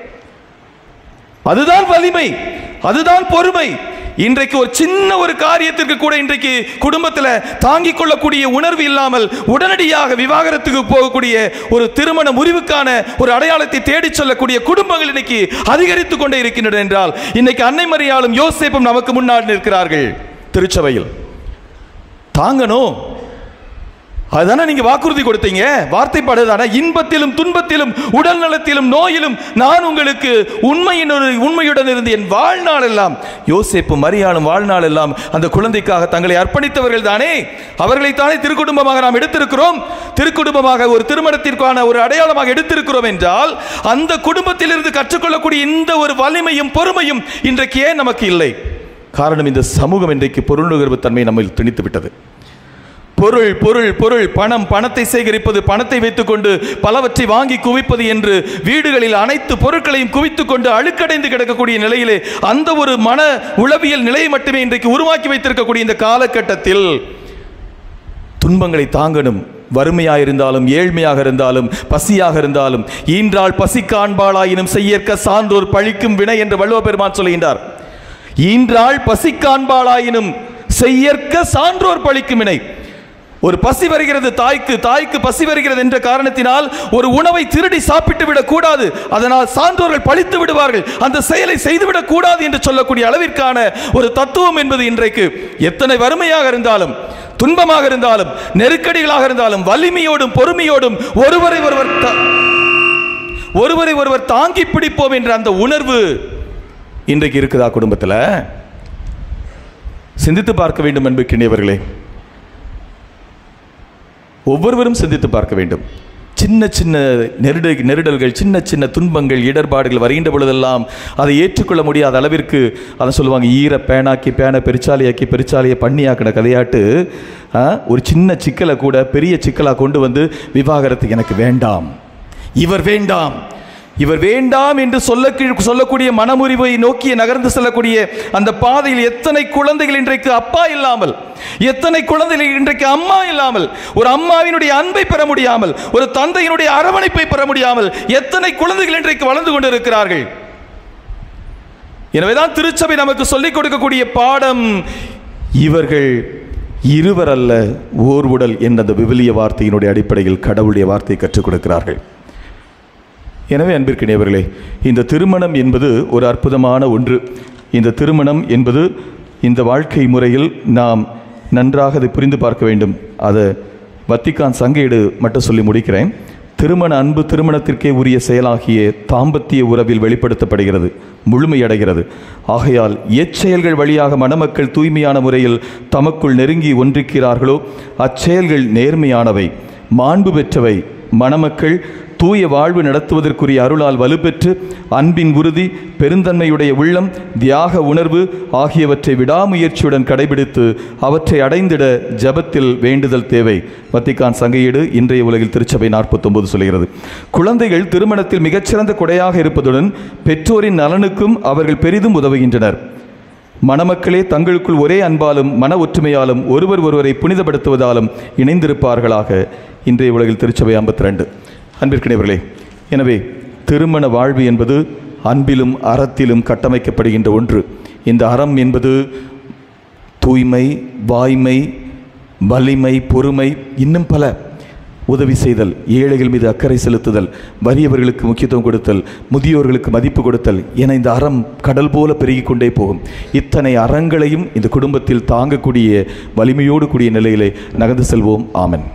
அதுதான் வலிமை அதுதான் பொறுமை இன்றைக்கு ஒரு சின்ன ஒரு காரியத்திற்கு கூட இன்றைக்கு குடும்பத்தில் தாங்கிக் கொள்ளக்கூடிய உணர்வு இல்லாமல் உடனடியாக விவாகரத்துக்கு போகக்கூடிய ஒரு திருமண முறிவுக்கான ஒரு அடையாளத்தை தேடிச் செல்லக்கூடிய குடும்பங்கள் இன்னைக்கு அதிகரித்துக் கொண்டே இருக்கின்றன என்றால் இன்னைக்கு அன்னை மரியாளும் யோசேப்பும் நமக்கு முன்னாடி நிற்கிறார்கள் திருச்சபையில் தாங்கணும் அதுதானே நீங்க வாக்குறுதி கொடுத்தீங்க வார்த்தைப்பாடு தானே இன்பத்திலும் துன்பத்திலும் உடல் நலத்திலும் நோயிலும் நான் உங்களுக்கு உண்மையின் ஒரு உண்மையுடன் இருந்து என் வாழ்நாள் எல்லாம் யோசேப்பு மரியாளும் வாழ்நாள் எல்லாம் அந்த குழந்தைக்காக தங்களை அர்ப்பணித்தவர்கள் தானே அவர்களைத்தானே திருக்குடும்பமாக நாம் எடுத்திருக்கிறோம் திருக்குடும்பமாக ஒரு திருமணத்திற்கான ஒரு அடையாளமாக எடுத்திருக்கிறோம் என்றால் அந்த குடும்பத்திலிருந்து கற்றுக்கொள்ளக்கூடிய இந்த ஒரு வலிமையும் பொறுமையும் இன்றைக்கு ஏன் நமக்கு இல்லை காரணம் இந்த சமூகம் இன்றைக்கு பொருள் நுகர்வு தன்மை நம்மை திணித்து விட்டது பொருள் பொருள் பொருள் பணம் பணத்தை சேகரிப்பது பணத்தை வைத்துக்கொண்டு பலவற்றை வாங்கி குவிப்பது என்று வீடுகளில் அனைத்து பொருட்களையும் குவித்துக் கொண்டு அழுக்கடைந்து கிடக்கக்கூடிய நிலையிலே அந்த ஒரு மன உளவியல் நிலையை மட்டுமே இன்றைக்கு உருவாக்கி வைத்திருக்கக்கூடிய இந்த காலகட்டத்தில் துன்பங்களை தாங்கணும் வறுமையாக இருந்தாலும் ஏழ்மையாக இருந்தாலும் பசியாக இருந்தாலும் ஈன்றால் பசி காண்பாளாயினும் செய்யற்க சான்றோர் பழிக்கும் வினை என்று வள்ளுவ பெருமான் சொல்கின்றார் ஈன்றாள் பசி காண்பாளாயினும் செய்யற்க சான்றோர் பழிக்கும் வினை ஒரு பசி வருகிறது தாய்க்கு தாய்க்கு பசி வருகிறது என்ற காரணத்தினால் ஒரு உணவை திருடி சாப்பிட்டு விடக் கூடாது அதனால் சான்றோர்கள் பழித்து விடுவார்கள் அந்த செயலை செய்துவிடக் கூடாது என்று சொல்லக்கூடிய அளவிற்கான ஒரு தத்துவம் என்பது இன்றைக்கு எத்தனை வறுமையாக இருந்தாலும் துன்பமாக இருந்தாலும் நெருக்கடிகளாக இருந்தாலும் வலிமையோடும் பொறுமையோடும் ஒருவரை ஒருவர் த- ஒருவரை ஒருவர் தாங்கி பிடிப்போம் என்ற அந்த உணர்வு இன்றைக்கு இருக்குதா குடும்பத்தில் சிந்தித்து பார்க்க வேண்டும் அன்புக்கினியவர்களே ஒவ்வொருவரும் சிந்தித்து பார்க்க வேண்டும் சின்ன சின்ன நெருட நெருடல்கள் சின்ன சின்ன துன்பங்கள் இடர்பாடுகள் வருகின்ற பொழுதெல்லாம் அதை ஏற்றுக்கொள்ள முடியாத அளவிற்கு அதை சொல்லுவாங்க ஈர பேனாக்கி பேனை பெருச்சாலியாக்கி பெருச்சாலியை பண்ணியாக்கின கதையாட்டு ஆ, ஒரு சின்ன சிக்கலை கூட பெரிய சிக்கலாக கொண்டு வந்து விவாகரத்து எனக்கு வேண்டாம் இவர் வேண்டாம் இவர் வேண்டாம் என்று சொல்ல சொல்லக்கூடிய மனமுறிவை நோக்கி நகர்ந்து செல்லக்கூடிய அந்த பாதையில் எத்தனை குழந்தைகள் இன்றைக்கு அப்பா இல்லாமல் எத்தனை குழந்தைகள் இன்றைக்கு அம்மா இல்லாமல் ஒரு அம்மாவினுடைய அன்பை பெற முடியாமல் ஒரு தந்தையினுடைய அரவணைப்பை பெற முடியாமல் எத்தனை குழந்தைகள் இன்றைக்கு வளர்ந்து கொண்டிருக்கிறார்கள் எனவேதான் திருச்சபை நமக்கு சொல்லிக் கொடுக்கக்கூடிய பாடம் இவர்கள் இருவர் அல்ல ஓர் உடல் என்ற அந்த விவிலிய வார்த்தையினுடைய அடிப்படையில் கடவுளுடைய வார்த்தையை கற்றுக் கொடுக்கிறார்கள் எனவே அன்பிற்கினியவர்களே இந்த திருமணம் என்பது ஒரு அற்புதமான ஒன்று இந்த திருமணம் என்பது இந்த வாழ்க்கை முறையில் நாம் நன்றாக அதை புரிந்து பார்க்க வேண்டும் அதை வத்திக்கான் சங்கேடு மட்டும் சொல்லி முடிக்கிறேன் திருமண அன்பு திருமணத்திற்கே உரிய செயலாகிய தாம்பத்திய உறவில் வெளிப்படுத்தப்படுகிறது முழுமையடைகிறது ஆகையால் எச்செயல்கள் வழியாக மணமக்கள் தூய்மையான முறையில் தமக்குள் நெருங்கி ஒன்றிக்கிறார்களோ அச்செயல்கள் நேர்மையானவை மாண்பு பெற்றவை மணமக்கள் தூய வாழ்வு நடத்துவதற்குரிய அருளால் வலுப்பெற்று அன்பின் உறுதி பெருந்தன்மையுடைய உள்ளம் தியாக உணர்வு ஆகியவற்றை விடாமுயற்சியுடன் கடைபிடித்து அவற்றை அடைந்திட ஜெபத்தில் வேண்டுதல் தேவை வத்திக்கான் சங்கையீடு இன்றைய உலகில் திருச்சபை நாற்பத்தொன்பது சொல்கிறது குழந்தைகள் திருமணத்தில் மிகச்சிறந்த கொடையாக இருப்பதுடன் பெற்றோரின் நலனுக்கும் அவர்கள் பெரிதும் உதவுகின்றனர் மணமக்களே தங்களுக்குள் ஒரே அன்பாலும் மன ஒற்றுமையாலும் ஒருவர் ஒருவரை புனிதப்படுத்துவதாலும் இணைந்திருப்பார்களாக இன்றைய உலகில் திருச்சபை ஐம்பத்தி ரெண்டு அன்பிற்கினவர்களே எனவே திருமண வாழ்வு என்பது அன்பிலும் அறத்திலும் கட்டமைக்கப்படுகின்ற ஒன்று இந்த அறம் என்பது தூய்மை வாய்மை வலிமை பொறுமை இன்னும் பல உதவி செய்தல் ஏழைகள் மீது அக்கறை செலுத்துதல் வறியவர்களுக்கு முக்கியத்துவம் கொடுத்தல் முதியோர்களுக்கு மதிப்பு கொடுத்தல் என இந்த அறம் கடல் போல பெருகிக் கொண்டே போகும் இத்தனை அறங்களையும் இந்த குடும்பத்தில் தாங்கக்கூடிய வலிமையோடு கூடிய நிலையிலே நகர்ந்து செல்வோம் ஆமன்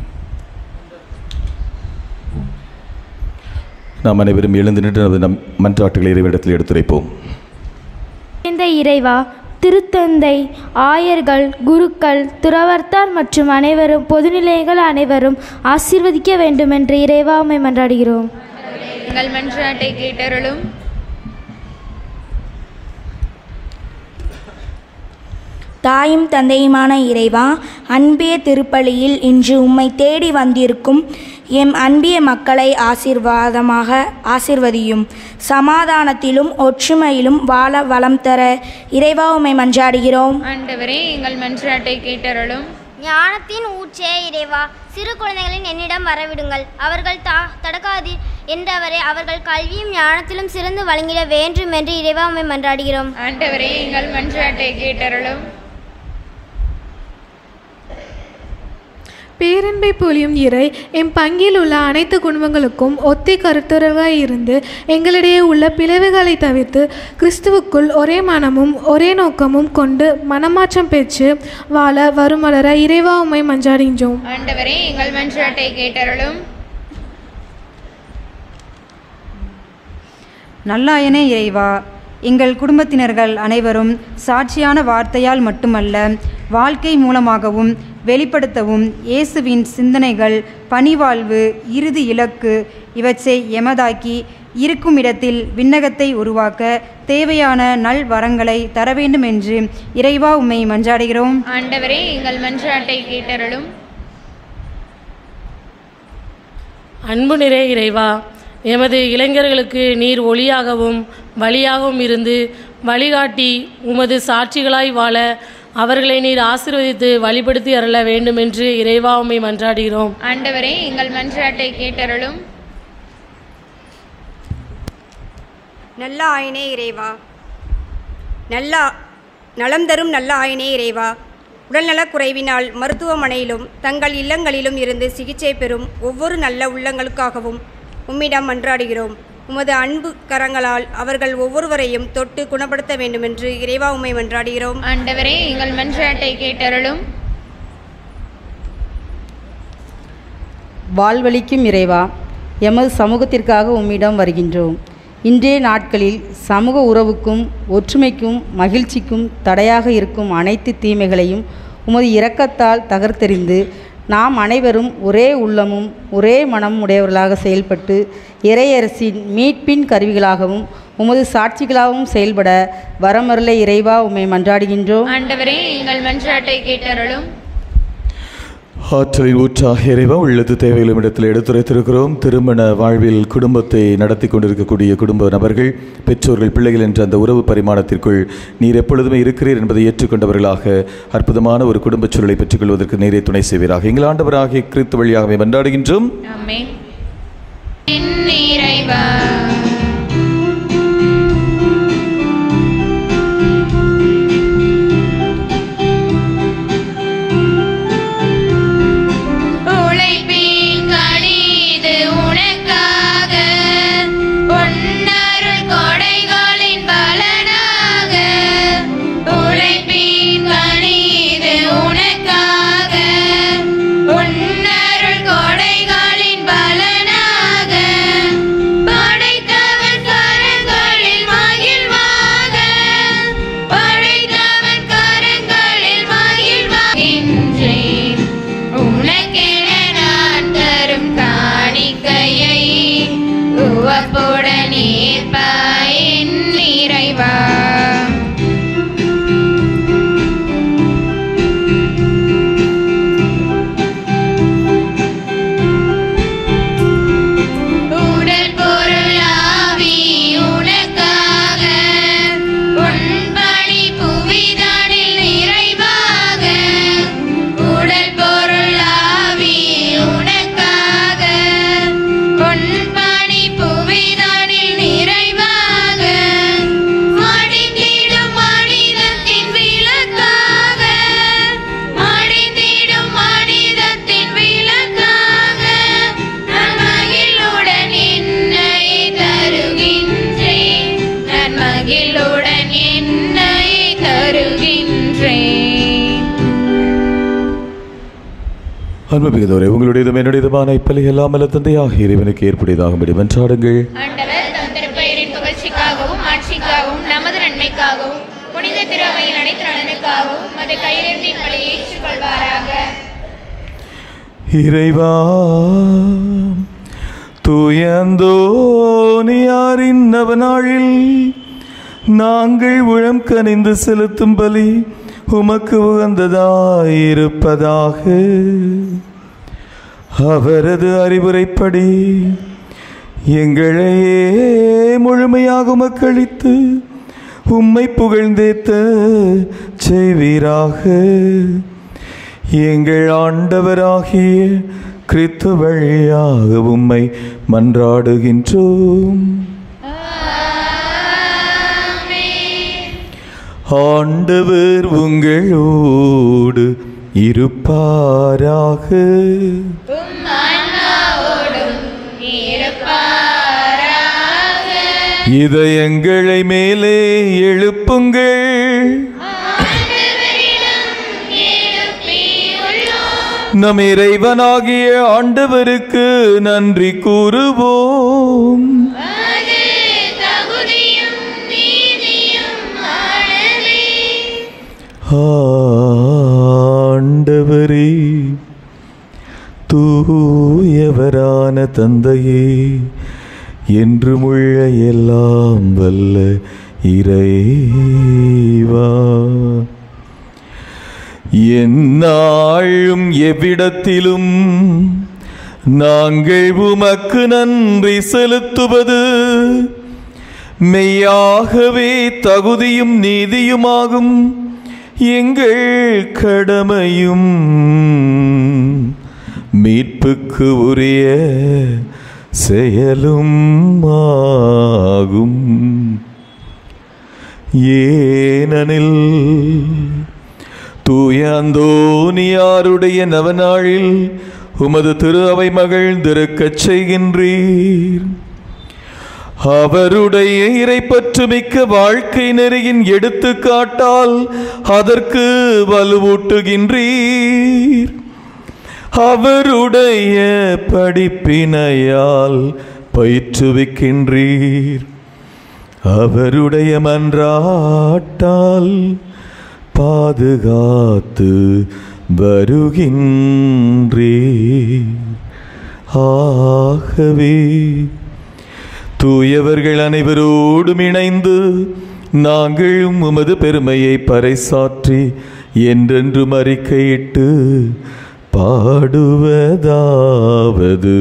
நாம் அனைவரும் எழுந்து நின்று நமது நம் மன்றாட்டுகளை இறைவனிடத்தில் எடுத்துரைப்போம் இந்த இறைவா திருத்தந்தை ஆயர்கள் குருக்கள் துறவர்த்தார் மற்றும் அனைவரும் பொதுநிலைகள் அனைவரும் ஆசீர்வதிக்க வேண்டும் என்று இறைவா உம்மை மன்றாடுகிறோம் எங்கள் மன்றாட்டை கேட்டருளும் தாயும் தந்தையுமான இறைவா அன்பிய திருப்பலியில் இன்று உம்மை தேடி வந்திருக்கும் எம் அன்பிய மக்களை ஆசீர்வாதமாக ஆசிர்வதியும் சமாதானத்திலும் ஒற்றுமையிலும் வாழ வளம் தர இறைவா உம்மை மன்றாடுகிறோம் ஆண்டவரே எங்கள் மன்றாட்டை கேட்டருளும் ஞானத்தின் ஊற்றே இறைவா சிறு குழந்தைகளின் என்னிடம் வரவிடுங்கள் அவர்கள் தா தடக்காதீர் என்றவரை அவர்கள் கல்வியும் ஞானத்திலும் சிறந்து வழங்கிட வேண்டும் என்று இறைவா உம்மை மன்றாடுகிறோம் ஆண்டவரே எங்கள் மன்றாட்டை கேட்டருளும் பேரன்பை பொழியும் இறை எம் பங்கில் உள்ள அனைத்து குடும்பங்களுக்கும் ஒத்தை கருத்துறவாய் இருந்து எங்களிடையே உள்ள பிளவுகளை தவிர்த்து கிறிஸ்துவுக்குள் ஒரே மனமும் ஒரே நோக்கமும் கொண்டு மனமாற்றம் பெற்று வாழ வருமலர இறைவா உம்மை மஞ்சாடுகின்றோம் ஆண்டவரே எங்கள் மன்றாட்டை கேட்டருளும் நல்லாயனே இறைவா எங்கள் குடும்பத்தினர்கள் அனைவரும் சாட்சியான வார்த்தையால் மட்டுமல்ல வாழ்க்கை மூலமாகவும் வெளிப்படுத்தவும் இயேசுவின் சிந்தனைகள் பணிவாழ்வு இறுதி இலக்கு இவற்றை எமதாக்கி இருக்கும் இடத்தில் விண்ணகத்தை உருவாக்க தேவையான நல் வரங்களை தர வேண்டும் என்று இறைவா உம்மை மன்றாடுகிறோம் ஆண்டவரே எங்கள் மன்றாட்டை கேட்டருளும் அன்பு நிறை இறைவா எமது இளைஞர்களுக்கு நீர் ஒளியாகவும் வழியாகவும் இருந்து வழிகாட்டி உமது சாட்சிகளாய் வாழ அவர்களை நீர் ஆசீர்வதித்து வழிபடுத்தி அருள வேண்டும் என்று இறைவா உம்மை மன்றாடுகிறோம் ஆண்டவரே எங்கள் மன்றாட்டை கேட்டருளும் நல்ல ஆயனே இறைவா நல்ல நலம் தரும் நல்ல ஆயனே இறைவா உடல்நலக் குறைவினால் மருத்துவமனையிலும் தங்கள் இல்லங்களிலும் இருந்து சிகிச்சை பெறும் ஒவ்வொரு நல்ல உள்ளங்களுக்காகவும் உம்மிடம் மன்றாடுகிறோம் உமது அன்பு கரங்களால் அவர்கள் ஒவ்வொருவரையும் தொட்டு குணப்படுத்த வேண்டுமென்று இறைவா உம்மை மன்றாடுகிறோம் ஆண்டவரே எங்கள் மன்றாட்டை கேட்டருளும் வாழ்வளிக்கும் இறைவா எமது சமூகத்திற்காக உம்மிடம் வருகின்றோம் இன்றைய நாட்களில் சமூக உறவுக்கும் ஒற்றுமைக்கும் மகிழ்ச்சிக்கும் தடையாக இருக்கும் அனைத்து தீமைகளையும் உமது இரக்கத்தால் தகர்த்தெறிந்து நாம் அனைவரும் ஒரே உள்ளமும் ஒரே மனம் உடையவர்களாக செயல்பட்டு இறையரசின் மீட்பின் கருவிகளாகவும் உமது சாட்சிகளாகவும் செயல்பட வரமருளை இறைவா உம்மை மன்றாடுகின்றோம் ஆண்டவரே எங்கள் மன்றாட்டை கேட்டருளும் ஆற்றலின் ஊற்றாக இறைவா உள்ளது தேவைகளும் இடத்தில் எடுத்துரைத்திருக்கிறோம் திருமண வாழ்வில் குடும்பத்தை நடத்தி கொண்டிருக்கக்கூடிய குடும்ப நபர்கள் பெற்றோர்கள் பிள்ளைகள் என்ற அந்த உறவு பரிமாணத்திற்குள் நீர் எப்பொழுதுமே இருக்கிறீர் என்பதை ஏற்றுக்கொண்டவர்களாக அற்புதமான ஒரு குடும்பச் சூழலை பெற்றுக்கொள்வதற்கு நேரே துணை செய்வீராக எங்கள் ஆண்டவராகிய கிறிஸ்து வழியாகவே மன்றாடுகின்றோம் ஆமென் என் இறைவா உழைப்பின் கனி இது உனக்காக பொன்னருள் கொடைகளின் பலனாக உழைப்பின் கனி இது உனக்காக பொன்னருள் கொடைகளின் பலனாக படைத்த அன்பு மிகுந்தவரே உங்களுடையதும் என்னுடையதுமான இப்பலி எல்லாம் அல்ல தந்தையாக இறைவனுக்கு ஏற்புடையதாகும்படி வென்றாடுங்கள் ஆண்டவர் தம் திருப்பெயரின் புகழ்ச்சிக்காகவும் ஆட்சிக்காகவும் நமது நன்மைக்காகவும் புனித திருவையின் அனைத்து நலனுக்காகவும் அது கையிலிருந்து இப்படி ஏற்றுக்கொள்வாராக இறைவா தூயந்தோனியாரின் நவநாளில் நாங்கள் உளம் கனிந்து செலுத்தும் பலி உமக்கு உகந்ததாயிருப்பதாக அவரது அறிவுரைப்படி எங்களையே முழுமையாக உமக்களித்து உம்மை புகழ்ந்தேத்த செய்வீராக எங்கள் ஆண்டவராகிய கிறித்து வழியாக உம்மை மன்றாடுகின்றோம் ஆண்டவர் உங்களோடு இருப்பாராக இதயங்களை மேலே எழுப்புங்கள் நம் இறைவனாகிய ஆண்டவருக்கு நன்றி கூறுவோம் ஆண்டவரே தூயவரான தந்தையே என்றுமுள்ள எல்லாம் வல்ல இறைவா எந்நாளும் எவ்விடத்திலும் நாங்கள் உமக்கு நன்றி செலுத்துவது மெய்யாகவே தகுதியும் நீதியுமாகும் எங்கள் கடமையும் மீட்புக்கு உரிய செயலும் ஆகும் ஏனெனில் தூய அந்தோனியாருடைய நவநாளில் உமது திரு அவை மகிழ்ந்திருக்கச் செய்கின்றீர் அவருடைய இறைப்பற்றுமிக்க வாழ்க்கை நெறியின் எடுத்துக்காட்டால் அதற்கு வலுவூட்டுகின்றீர் அவருடைய படிப்பினையால் பயிற்றுவிக்கின்றீர் அவருடைய மன்றாட்டால் பாதுகாத்து வருகின்றீர் ஆகவே தூயவர்கள் அனைவரோடும் இணைந்து நாங்கள் உமது பெருமையை பறைசாற்றி என்றென்றும் அறிக்கையிட்டு பாடுவதாவது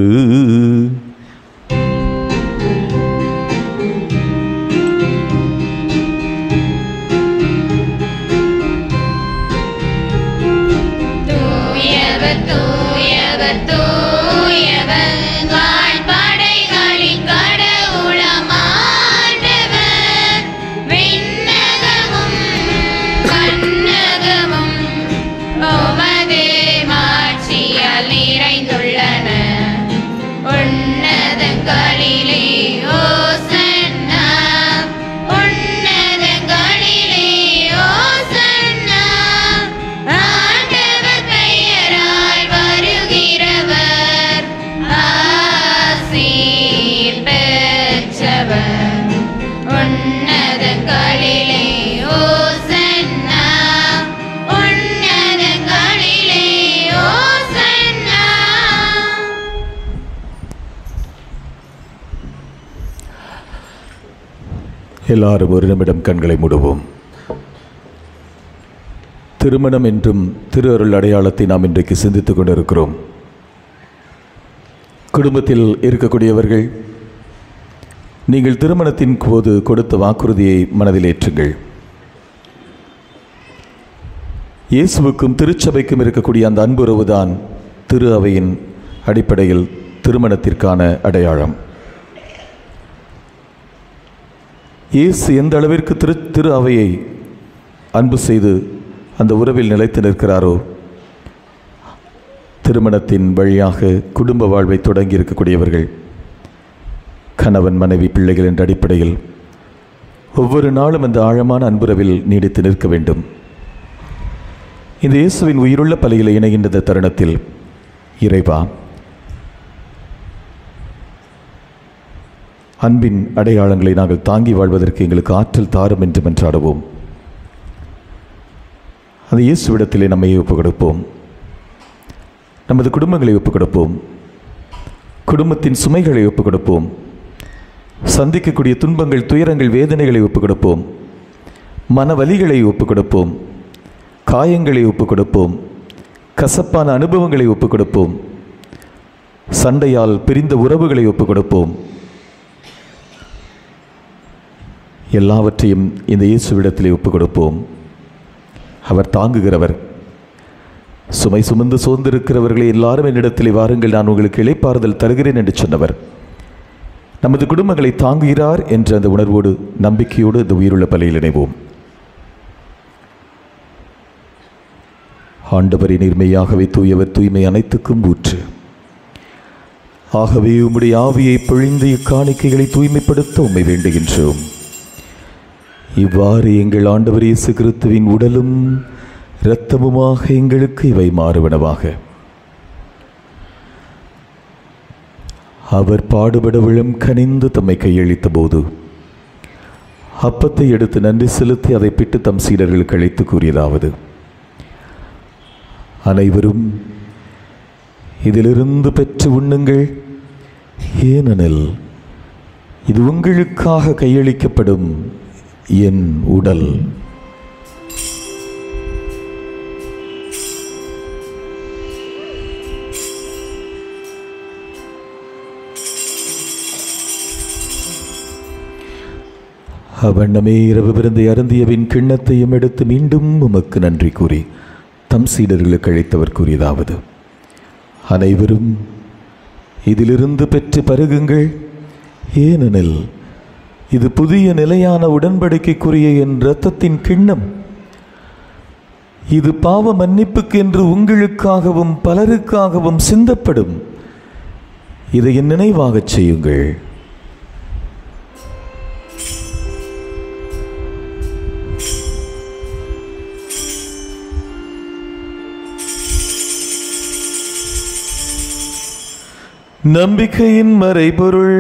தூயவர் தூயவர் தூயவர் வான்படைகளின் கடவுளமாண்டவர் விண்ணகமும் மண்ணகமும் உமது மாட்சியால் நிறைந்துள்ளன உன்னதங்களிலே ஓசன்னா உன்னதங்களிலே ஓசன்னா ஆண்டவர் பெயரால் வருகிறவர் ஆசீர் பெற்றவர் உன்னதங்களிலே ஓசன்னா உன்னதங்களிலே ஓசன்னா எல்லாரும் ஒரு நிமிடம் கண்களை மூடுவோம் திருமணம் என்றும் திரு அருள் அடையாளத்தை நாம் இன்றைக்கு சிந்தித்துக் கொண்டிருக்கிறோம் குடும்பத்தில் இருக்கக்கூடியவர்கள் நீங்கள் திருமணத்தின் போது கொடுத்த வாக்குறுதியை மனதில் ஏற்றுங்கள் இயேசுவுக்கும் திருச்சபைக்கும் இருக்கக்கூடிய அந்த அன்புறவுதான் திரு அவையின் அடிப்படையில் திருமணத்திற்கான அடையாளம் இயேசு எந்த அளவிற்கு திரு திரு அவையை அன்பு செய்து அந்த உறவில் நிலைத்து நிற்கிறாரோ திருமணத்தின் வழியாக குடும்ப வாழ்வை தொடங்கி இருக்கக்கூடியவர்கள் கணவன் மனைவி பிள்ளைகள் என்ற அடிப்படையில் ஒவ்வொரு நாளும் அந்த ஆழமான அன்புறவில் நீடித்து நிற்க வேண்டும் இந்த இயேசுவின் உயிருள்ள பலியில் இணைகின்ற இந்த தருணத்தில் இறைவா அன்பின் அடையாளங்களை நாங்கள் தாங்கி வாழ்வதற்கு எங்களுக்கு ஆற்றல் தாரும் என்று மன்றாடுவோம் அந்த இயேசுவிடத்திலே நம்மை ஒப்புக் கொடுப்போம் நமது குடும்பங்களை ஒப்புக் கொடுப்போம் குடும்பத்தின் சுமைகளை ஒப்புக் கொடுப்போம் சந்திக்கக்கூடிய துன்பங்கள் துயரங்கள் வேதனைகளை ஒப்புக் கொடுப்போம் மனவலிகளை ஒப்புக் கொடுப்போம் காயங்களை ஒப்புக் கொடுப்போம் கசப்பான அனுபவங்களை ஒப்புக் கொடுப்போம் சண்டையால் பிரிந்த உறவுகளை ஒப்புக் கொடுப்போம் எல்லாவற்றையும் இந்த இயேசுவிடத்திலே ஒப்புக் கொடுப்போம் அவர் தாங்குகிறவர் சுமை சுமந்து சோர்ந்திருக்கிறவர்களை எல்லாரும் என்னிடத்திலே வாருங்கள் நான் உங்களுக்கு இளைப்பாறுதல் தருகிறேன் என்று சொன்னவர் நமது குடும்பங்களை தாங்குகிறார் என்ற அந்த உணர்வோடு நம்பிக்கையோடு இந்த உயிருள்ள பலியில் இணைவோம் ஆண்டவரை நேர்மையாகவே தூயவர் தூய்மை அனைத்துக்கும் ஊற்று ஆகவே உம்முடைய ஆவியை பொழிந்து இக்காணிக்கைகளை தூய்மைப்படுத்த உம்மை வேண்டுகின்றோம் இவ்வாறு எங்கள் ஆண்டவர் இயேசு கிறிஸ்துவின் உடலும் இரத்தமுமாக எங்களுக்கு இவை மாறுவனவாக அவர் பாடுபட விழும் கனிந்து தம்மை கையளித்த போது அப்பத்தை எடுத்து நன்றி செலுத்தி அதை பிட்டு தம் சீடர்களுக்கு அழைத்து கூறியதாவது அனைவரும் இதிலிருந்து பெற்று உண்ணுங்கள் ஏனெனில் இது உங்களுக்காக கையளிக்கப்படும் என் உடல் அவண்ணமே இரவு விருந்தை அருந்தியவின் கிண்ணத்தையும் எடுத்து மீண்டும் உமக்கு நன்றி கூறி தம் சீடர்களுக்கு அழைத்தவர் கூறியதாவது அனைவரும் இதிலிருந்து பெற்று பருகுங்கள் ஏனெனில் இது புதிய நிலையான உடன்படிக்கைக்குரிய என் இரத்தத்தின் கிண்ணம் இது பாவ மன்னிப்புக்கு என்று உங்களுக்காகவும் பலருக்காகவும் சிந்தப்படும் இதை என் நினைவாகச் செய்யுங்கள் நம்பிக்கையின் மறைபொருள்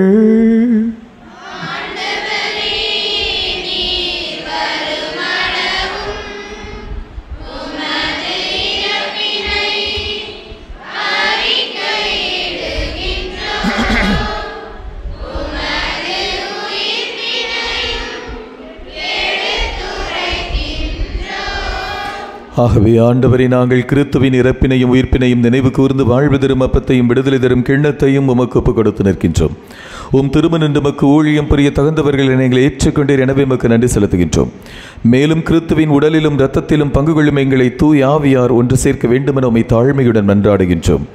ஆகவே ஆண்டவரை நாங்கள் கிறித்துவின் இறப்பினையும் உயிர்ப்பினையும் நினைவு கூர்ந்து வாழ்வு தரும் அப்பத்தையும் விடுதலை தரும் கிண்ணத்தையும் உமக்கு ஒப்புக் கொடுத்து நிற்கின்றோம் உம் திருமணம் நமக்கு ஊழியம் புரிய தகுந்தவர்களை நீங்கள் ஏற்றுக்கொண்டீர் எனவே உமக்கு நன்றி செலுத்துகின்றோம் மேலும் கிறித்துவின் உடலிலும் இரத்தத்திலும் பங்கு கொள்ளும் எங்களை தூய் ஆவியார் ஒன்று சேர்க்க வேண்டுமென உம்மை தாழ்மையுடன் மன்றாடுகின்றோம்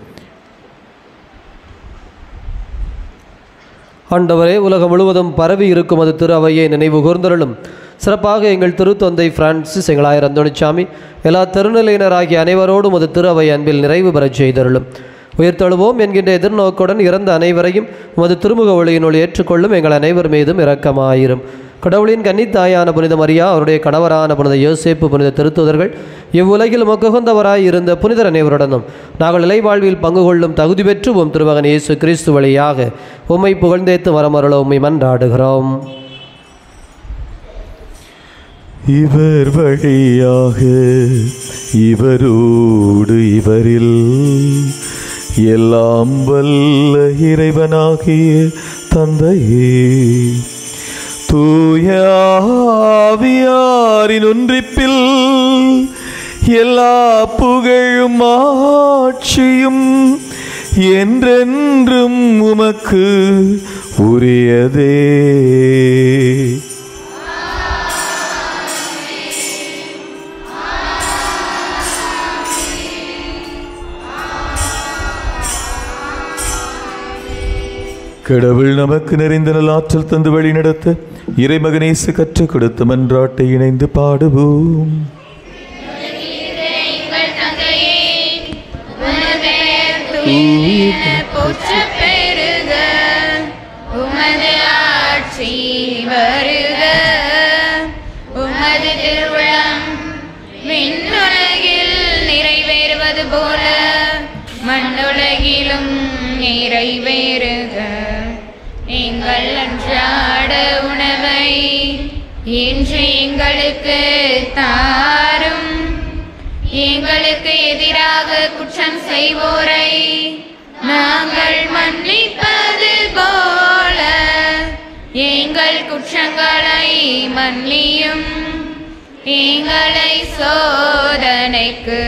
ஆண்டவரே உலகம் முழுவதும் பரவி இருக்கும் அது திரு அவையை நினைவு கூர்ந்தருளும் சிறப்பாக எங்கள் திருத்தந்தை பிரான்சிஸ் எங்களாயர் அந்தோணிச்சாமி எல்லா திருநிலையினராகிய அனைவரோடும் அது திரு அவை அன்பில் நிறைவு பெறச் செய்தருளும் உயிர்த்தெழுவோம் என்கின்ற எதிர்நோக்குடன் இறந்த அனைவரையும் உமது திருமுக ஒளியினுள் ஏற்றுக்கொள்ளும் எங்கள் அனைவர் மீதும் இரக்கமாயிரும் கடவுளின் கன்னித்தாயான புனித மரியா அவருடைய கணவரான புனித யோசேப்பு புனித திருத்துதர்கள் இவ்வுலகில் முககுந்தவராய் இருந்த புனிதர் அனைவருடனும் நாங்கள் இலைவாழ்வில் பங்கு கொள்ளும் தகுதி பெற்று உம் திருமகன் இயேசு கிறிஸ்து வழியாக உம்மை புகழ்ந்தேத்து வரமருள உம்மை மன்றாடுகிறோம் இவர் வழியாக இவரோடு இவரில் எல்லாம் வல்ல இறைவனாகிய தந்தையே தூய ஆவியாரின் ஒன்றிப்பில் எல்லா புகழும் ஆட்சியும் என்றென்றும் உமக்கு உரியதே கடவுள் நமக்கு நிறைந்த நல் ஆற்றல் தந்து வழி நடத்த இறைமகனேசு கற்றுக் கொடுத்த மன்றாட்டை இணைந்து பாடுவோம் எங்கள் தந்தையே உமது பெயர் தூய போற்றப் பெறுக உமது ஆட்சி வருக உமது திருவிழம் விண்ணுலகில் நிறைவேறுவது போல மண்ணுலகில் நிறைவேறுக எங்கள் அன்றாட உணவை இன்று எங்களுக்கு தாரும் எங்களுக்கு எதிராக குற்றம் செய்வோரை நாங்கள் மன்னிப்பது போல எங்கள் குற்றங்களை மன்னியும் எங்களை சோதனைக்கு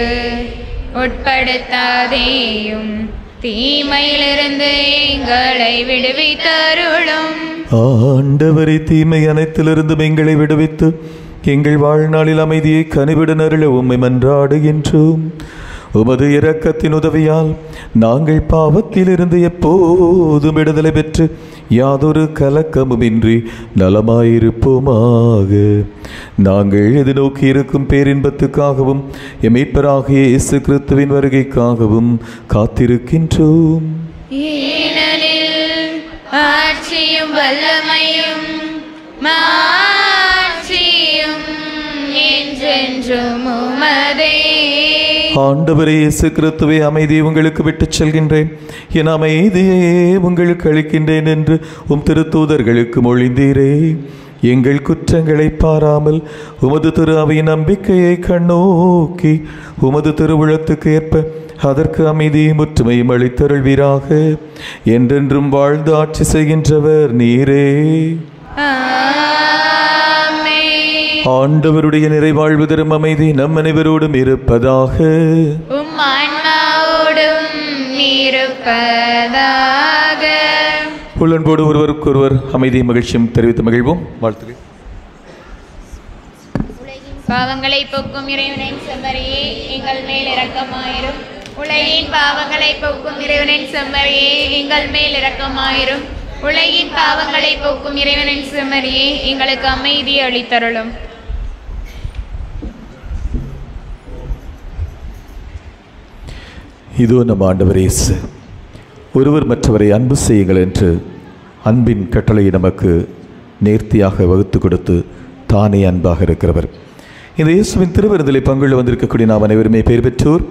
உட்படுத்தாதேயும் தீமையிலிருந்து எங்களை விடுவித்தருளும் ஆண்டவரை தீமை அனைத்திலிருந்தும் எங்களை விடுவித்து எங்கள் வாழ்நாளில் அமைதியை கனிவிட அருள உம்மை மன்றாடுகின்றோம் உமது இரக்கத்தின் உதவியால் நாங்கள் பாவத்திலிருந்து எப்போதும் விடுதலை பெற்று யாதொரு கலக்கமுமின்றி நலமாயிருப்போமாக நாங்கள் எதிர்நோக்கி இருக்கும் பேரின்பத்துக்காகவும் எம் மீட்பராகிய இயேசு கிறிஸ்துவின் வருகைக்காகவும் காத்திருக்கின்றோம் ஏனெனில் ஆட்சியும் வல்லமையும் மாட்சியும் என்றென்றும் உமதே ஆண்டவரே இயேசு கிறிஸ்துவை அமைதியை உங்களுக்கு விட்டுச் செல்கின்றேன் என் அமைதியை உங்களுக்கு அளிக்கின்றேன் என்று உம் திருத்தூதர்களுக்கு மொழிந்தீரே எங்கள் குற்றங்களை பாராமல் உமது திரு அவையின் நம்பிக்கையை கண்ணோக்கி உமது திருவுளத்துக்கு ஏற்ப அதற்கு அமைதியும் ஒற்றுமையும் அளித்தருள்வீராக என்றென்றும் வாழ்ந்து ஆட்சி செய்கின்றவர் நீரே ஆண்டவருடைய நிறைவாழ்வு தரும் அமைதி நம் அனைவரோடும் இருப்பதாக உம் ஆன்மாவோடும் இருப்பதாக உள்ளன்போடு ஒருவருக்கொருவர் அமைதியும் மகிழ்ச்சியும் தெரிவித்து மகிழ்வோம் வாழ்த்துக்கள் பாவங்களை போக்கும் இறைவனின் செம்மறியே எங்கள் மேல் இரக்கமாயிரும் உலகின் பாவங்களை போக்கும் இறைவனின் செம்மறியே எங்கள் மேல் இரக்கமாயிரும் உலகின் பாவங்களை போக்கும் இறைவனின் செம்மறியே எங்களுக்கு அமைதி அளித்தருளும் இதோ நம் ஆண்டவர் இயேசு ஒருவர் மற்றவரை அன்பு செய்யுங்கள் என்று அன்பின் கட்டளையை நமக்கு நேர்த்தியாக வகுத்து கொடுத்து தானே அன்பாக இருக்கிறவர் இந்த இயேசுவின் திருவிருந்திலே பங்குள்ள வந்திருக்கக்கூடிய நாம் அனைவருமே பெயர் பெற்றோர்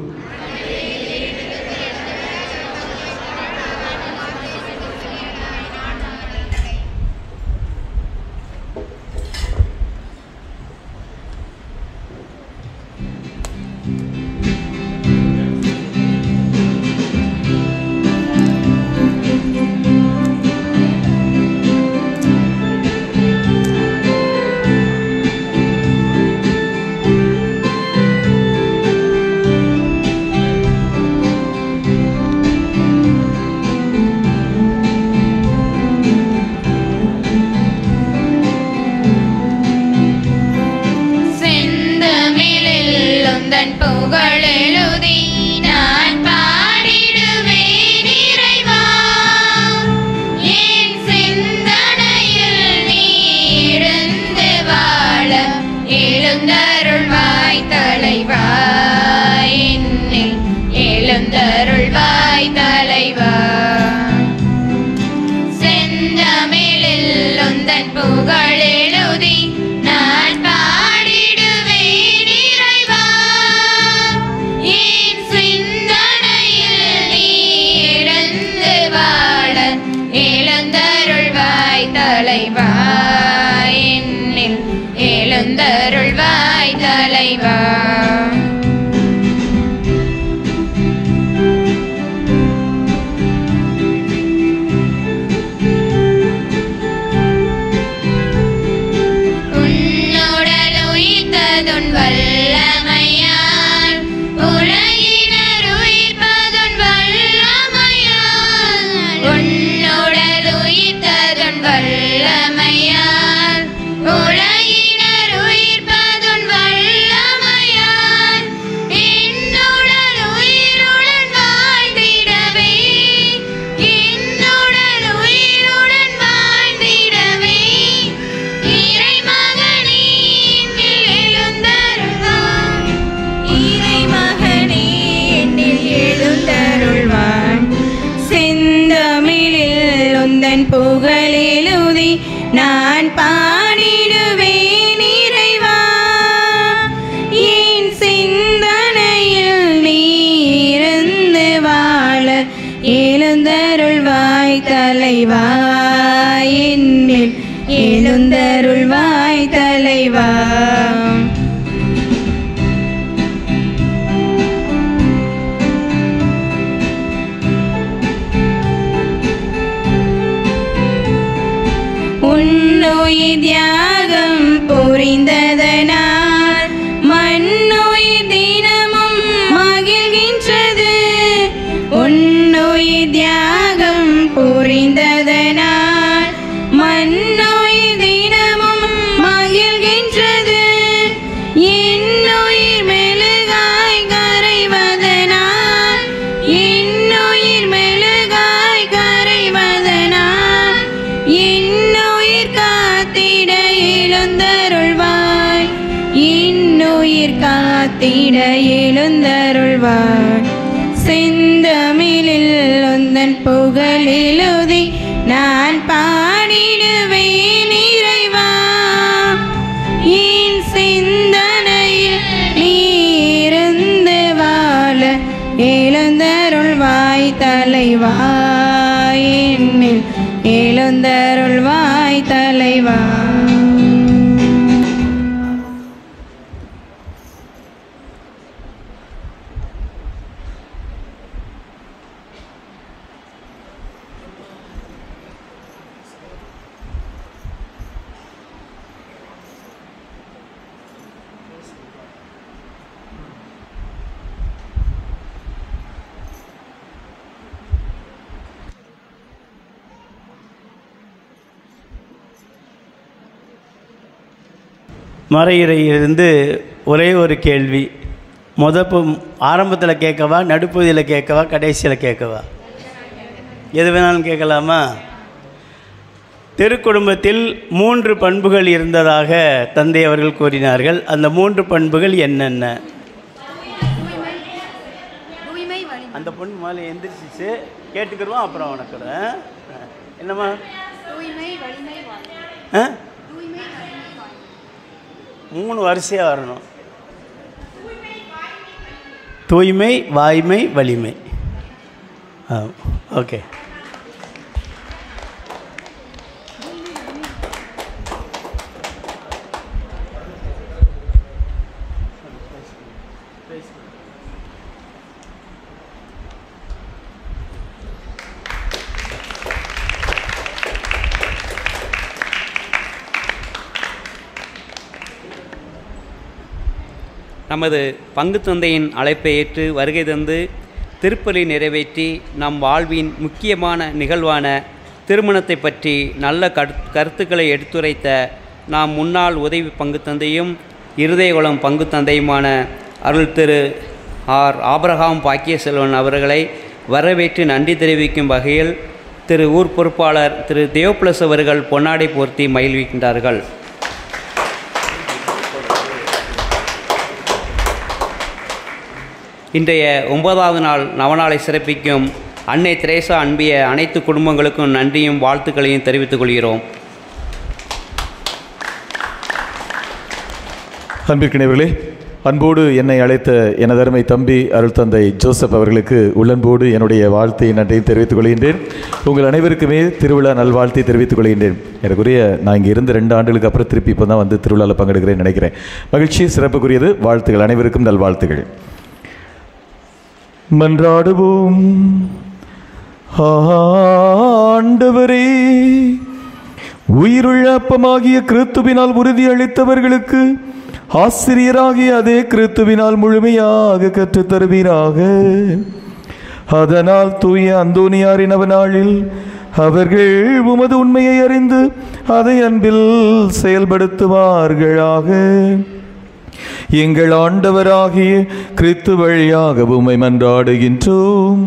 செந்தமிழில் உந்தன் புகழெழுதி நான் பாடிடுவேன் இறைவா என் சிந்தனையில் நீ இருந்து வாழ எழுந்தருள்வாய் தலைவா என்னில் எழுந்தருள்வாய் தலைவா செந்தமிழில் உந்தன் புகழெழுதி நான் பாடிடுவேன் இறைவா என் சிந்தனையில் நீ எழுந்து வாழ எழுந்தருள்வாய் தலைவா என்னில் எழுந்தருள்வாய் தலைவா உன்னுடல் உயிர்த்ததுன் வல்லமையால் உலகினர் உயிர்ப்பதுன் வல்லமையால் உன்னுடல் உயிர்த்ததுன் வல்லமையால் உலகினர் உயிர்ப்பதுன் வல்லமையால் என்னுடல் உயிருடன் வாழ்ந்திடவே என்னுடல் உயிருடன் வாழ்ந்திடவே இறைமகனே என்னில் எழுந்தருள்வாய் இறைமகனே என்னில் எழுந்தருள்வான் செந்தமிழில் உந்தன் புகழெழுதி நான் பாடிடுவேன் இறைவா என் சிந்தனையில் நீ இருந்து வாழ எழுந்த எழுந்தருள்வாய் தலைவா என்னில் எழுந்தருள்வாய் தலைவா உன்னுயிர் தியாகம் புரிந்ததனால் மண்ணுயிர் தினமும் மகிழ்கின்றது உன்னுயிர் தியாகம் புரிந்ததனால் மண்ணுயிர் தினமும் மகிழ்கின்றது என்னுயிர் மெழுகாய் கரைவதனால் என்னுயிர் மெழுகாய் கரைவதனால் இன்னுயிர் காத்திட எழுந்தருள்வாய் இன்னுயிர் காத்திட எழுந்தருள்வாய் செந்தமிழில் உந்தன் புகழெழுதி நான் பாடிடுவேன் இறைவா என் சிந்தனையில் நீருந்து வாழ எழுந்தருள்வாய் தலைவா என்னில் எழுந்தருள்வாய் தலைவா மறையிறையிலிருந்து ஒரே ஒரு கேள்வி முத ஆரம்பத்தில் கேட்கவா நடுப்பகுதியில் கேட்கவா கடைசியில் கேட்கவா எது வேணாலும் கேட்கலாமா திருக்குடும்பத்தில் மூன்று பண்புகள் இருந்ததாக தந்தை அவர்கள் கூறினார்கள் அந்த மூன்று பண்புகள் என்னென்ன அந்த பொண்ணு மேலே எந்திரிச்சிச்சு கேட்டுக்கிறோம் அப்புறம் வணக்கிறேன் என்னம்மா ஆ மூணு வரிசையாக வரணும் தூய்மை வாய்மை வலிமை ஆ ஓகே நமது பங்கு தந்தையின் அழைப்பை ஏற்று வருகை தந்து திருப்பலி நிறைவேற்றி நம் வாழ்வின் முக்கியமான நிகழ்வான திருமணத்தை பற்றி நல்ல கரு கருத்துக்களை எடுத்துரைத்த நாம் முன்னாள் உதவி பங்கு தந்தையும் இருதயகுளம் பங்கு தந்தையுமான அருள் திரு ஆர் ஆபிரகாம் பாக்கியசெல்வன் அவர்களை வரவேற்று நன்றி தெரிவிக்கும் வகையில் திரு ஊர் பொறுப்பாளர் திரு தேவப்ளஸ் அவர்கள் பொன்னாடை போர்த்தி மகிழ்விக்கின்றார்கள் இன்றைய ஒன்பதாவது நாள் நவநாளை சிறப்பிக்கும் அன்னை திரேசா அன்பிய அனைத்து குடும்பங்களுக்கும் நன்றியும் வாழ்த்துக்களையும் தெரிவித்துக் கொள்கிறோம் அன்பிற்கினவர்களே அன்போடு என்னை அழைத்த எனதருமை தம்பி அருள் தந்தை ஜோசப் அவர்களுக்கு உள்ளன்போடு என்னுடைய வாழ்த்தை நன்றியும் தெரிவித்துக் கொள்கின்றேன் உங்கள் அனைவருக்குமே திருவிழா நல்வாழ்த்தை தெரிவித்துக் கொள்கின்றேன் எனக்குரிய நான் இங்கே இருந்து ரெண்டு ஆண்டுகளுக்கு அப்புறம் திருப்பி இப்போ தான் வந்து திருவிழாவில் பங்கெடுக்கிறேன்னு நினைக்கிறேன் மகிழ்ச்சி சிறப்புக்குரியது வாழ்த்துக்கள் அனைவருக்கும் நல்வாழ்த்துகள் மன்றாடுவோம் ஆண்டவரே உயிருள்ள அப்பமாகிய கிறித்துவினால் உறுதி அளித்தவர்களுக்கு ஆசிரியராகிய அதே கிறித்துவினால் முழுமையாக கற்றுத் தருவீராக அதனால் தூய அந்தோனியாரின் அவனாளில் அவர்கள் உமது உண்மையை அறிந்து அதை அன்பில் செயல்படுத்துவார்களாக எங்கள் ஆண்டவராகிய கிறித்து வழியாக உம்மை மன்றாடுகின்றோம்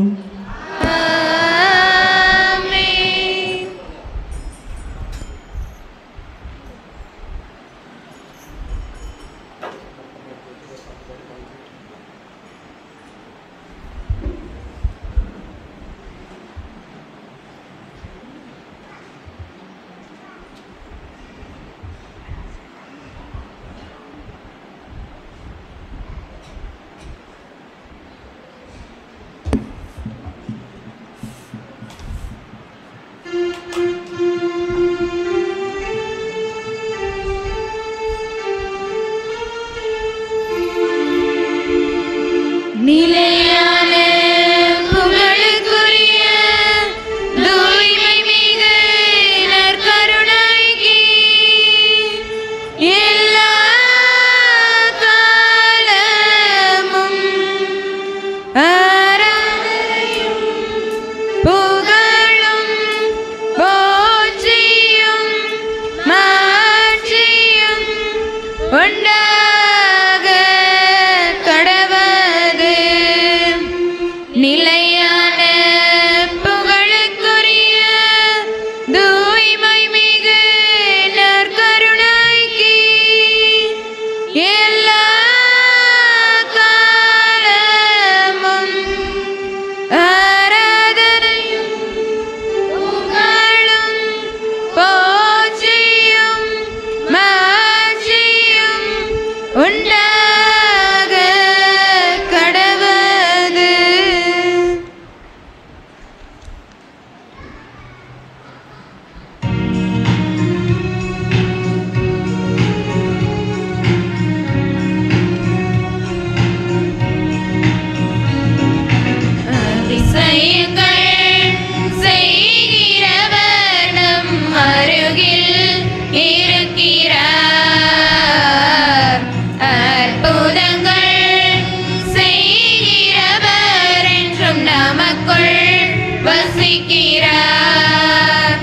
இருக்கிறார்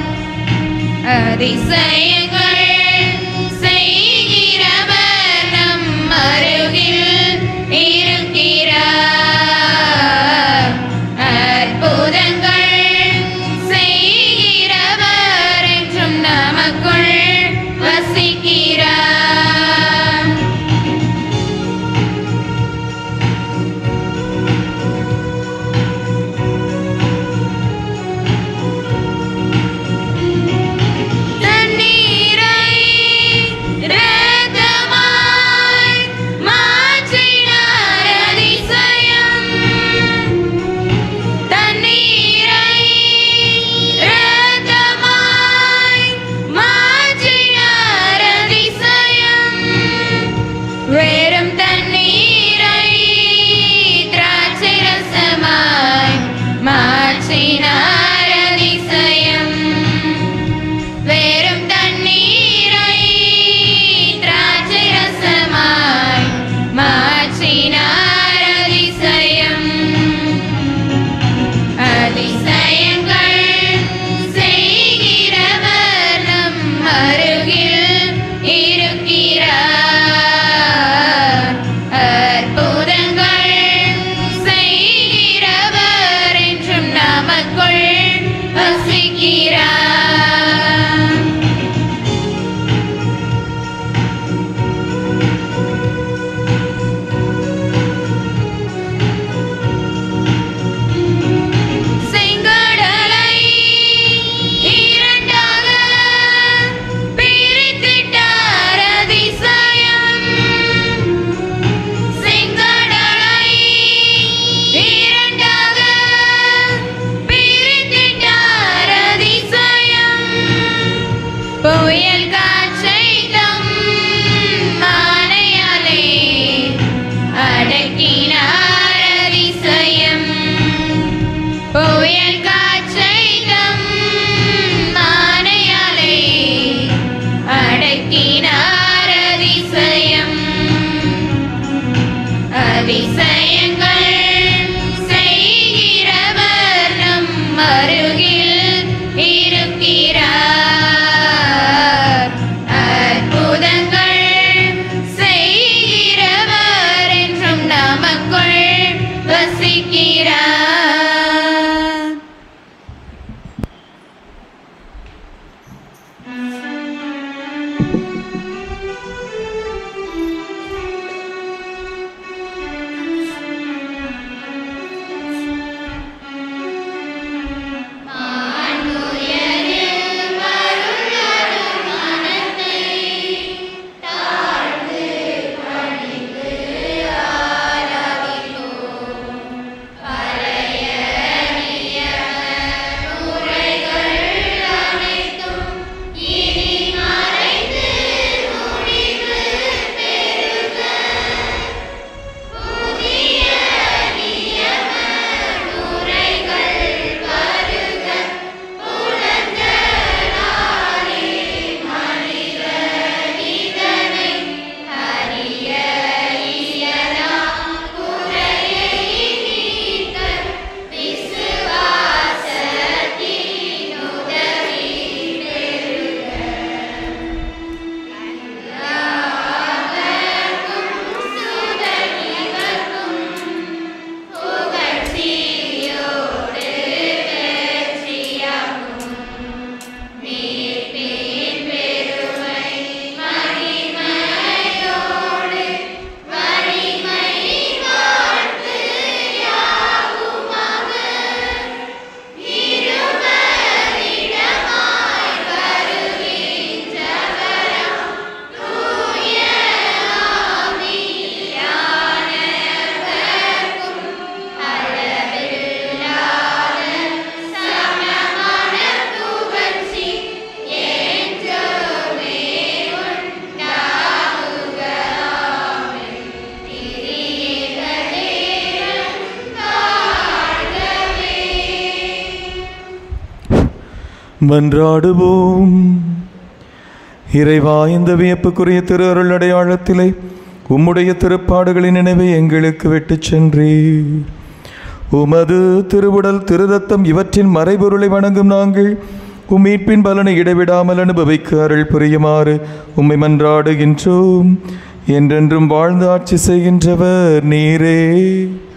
அதிசயங்கள் செய்கிறவர் நம் அருகில் இருக்கிறார் அற்புதங்கள் செய்கிறவர் என்றும் நமக்குள் வசிக்கிறார் தண்ணீரை இரத்தமாய் மாற்றினார் அதிசயம் தண்ணீரை இரத்தமாய் மாற்றினார் அதிசயம் வெறும் தண்ணீரை திராட்சை ரசமாய் மாற்றினார் அதிசயம் வெறும் தண்ணீரை திராட்சை ரசமாய் மாற்றினார் அதிசயம் அதிசயங்கள் செய்கிறவர் நம் அருகில் இருக்கிறார் அற்புதங்கள் செய்கிறவர் என்றும் நமக்குள் வசிக்கிறார் செங்கடலை இரண்டாக பிரித்திட்டார் அதிசயம் செங்கடலை இரண்டாக பிரித்திட்டார் அதிசயம் புயல் காற்றை தம் மானையாலே அடக்கினார் அதிசயம் புயல் காற்றை தம் மானையாலே அடக்கினார் அதிசயம் அதிசயங்கள் செய்கிறவர் நம் அருகில் இருக்கிறார் அற்புதங்கள் செய்கிறவர் என்றும் நமக்குள் வசிக்கிறார் மன்றாடுவோம் இறைவா இந்த வியப்புக்குரிய திரு அருள் அடையாளத்திலே உம்முடைய திருப்பாடுகளின் நினைவை எங்களுக்கு விட்டுச் சென்றீர் உமது திருவுடல் திருரத்தம் இவற்றின் மறைபொருளை வணங்கும் நாங்கள் உம் மீட்பின் பலனை இடைவிடாமல் அனுபவிக்க அருள் புரியுமாறு உம்மை மன்றாடுகின்றோம் என்றென்றும் வாழ்ந்து ஆட்சி செய்கின்றவர் நீரே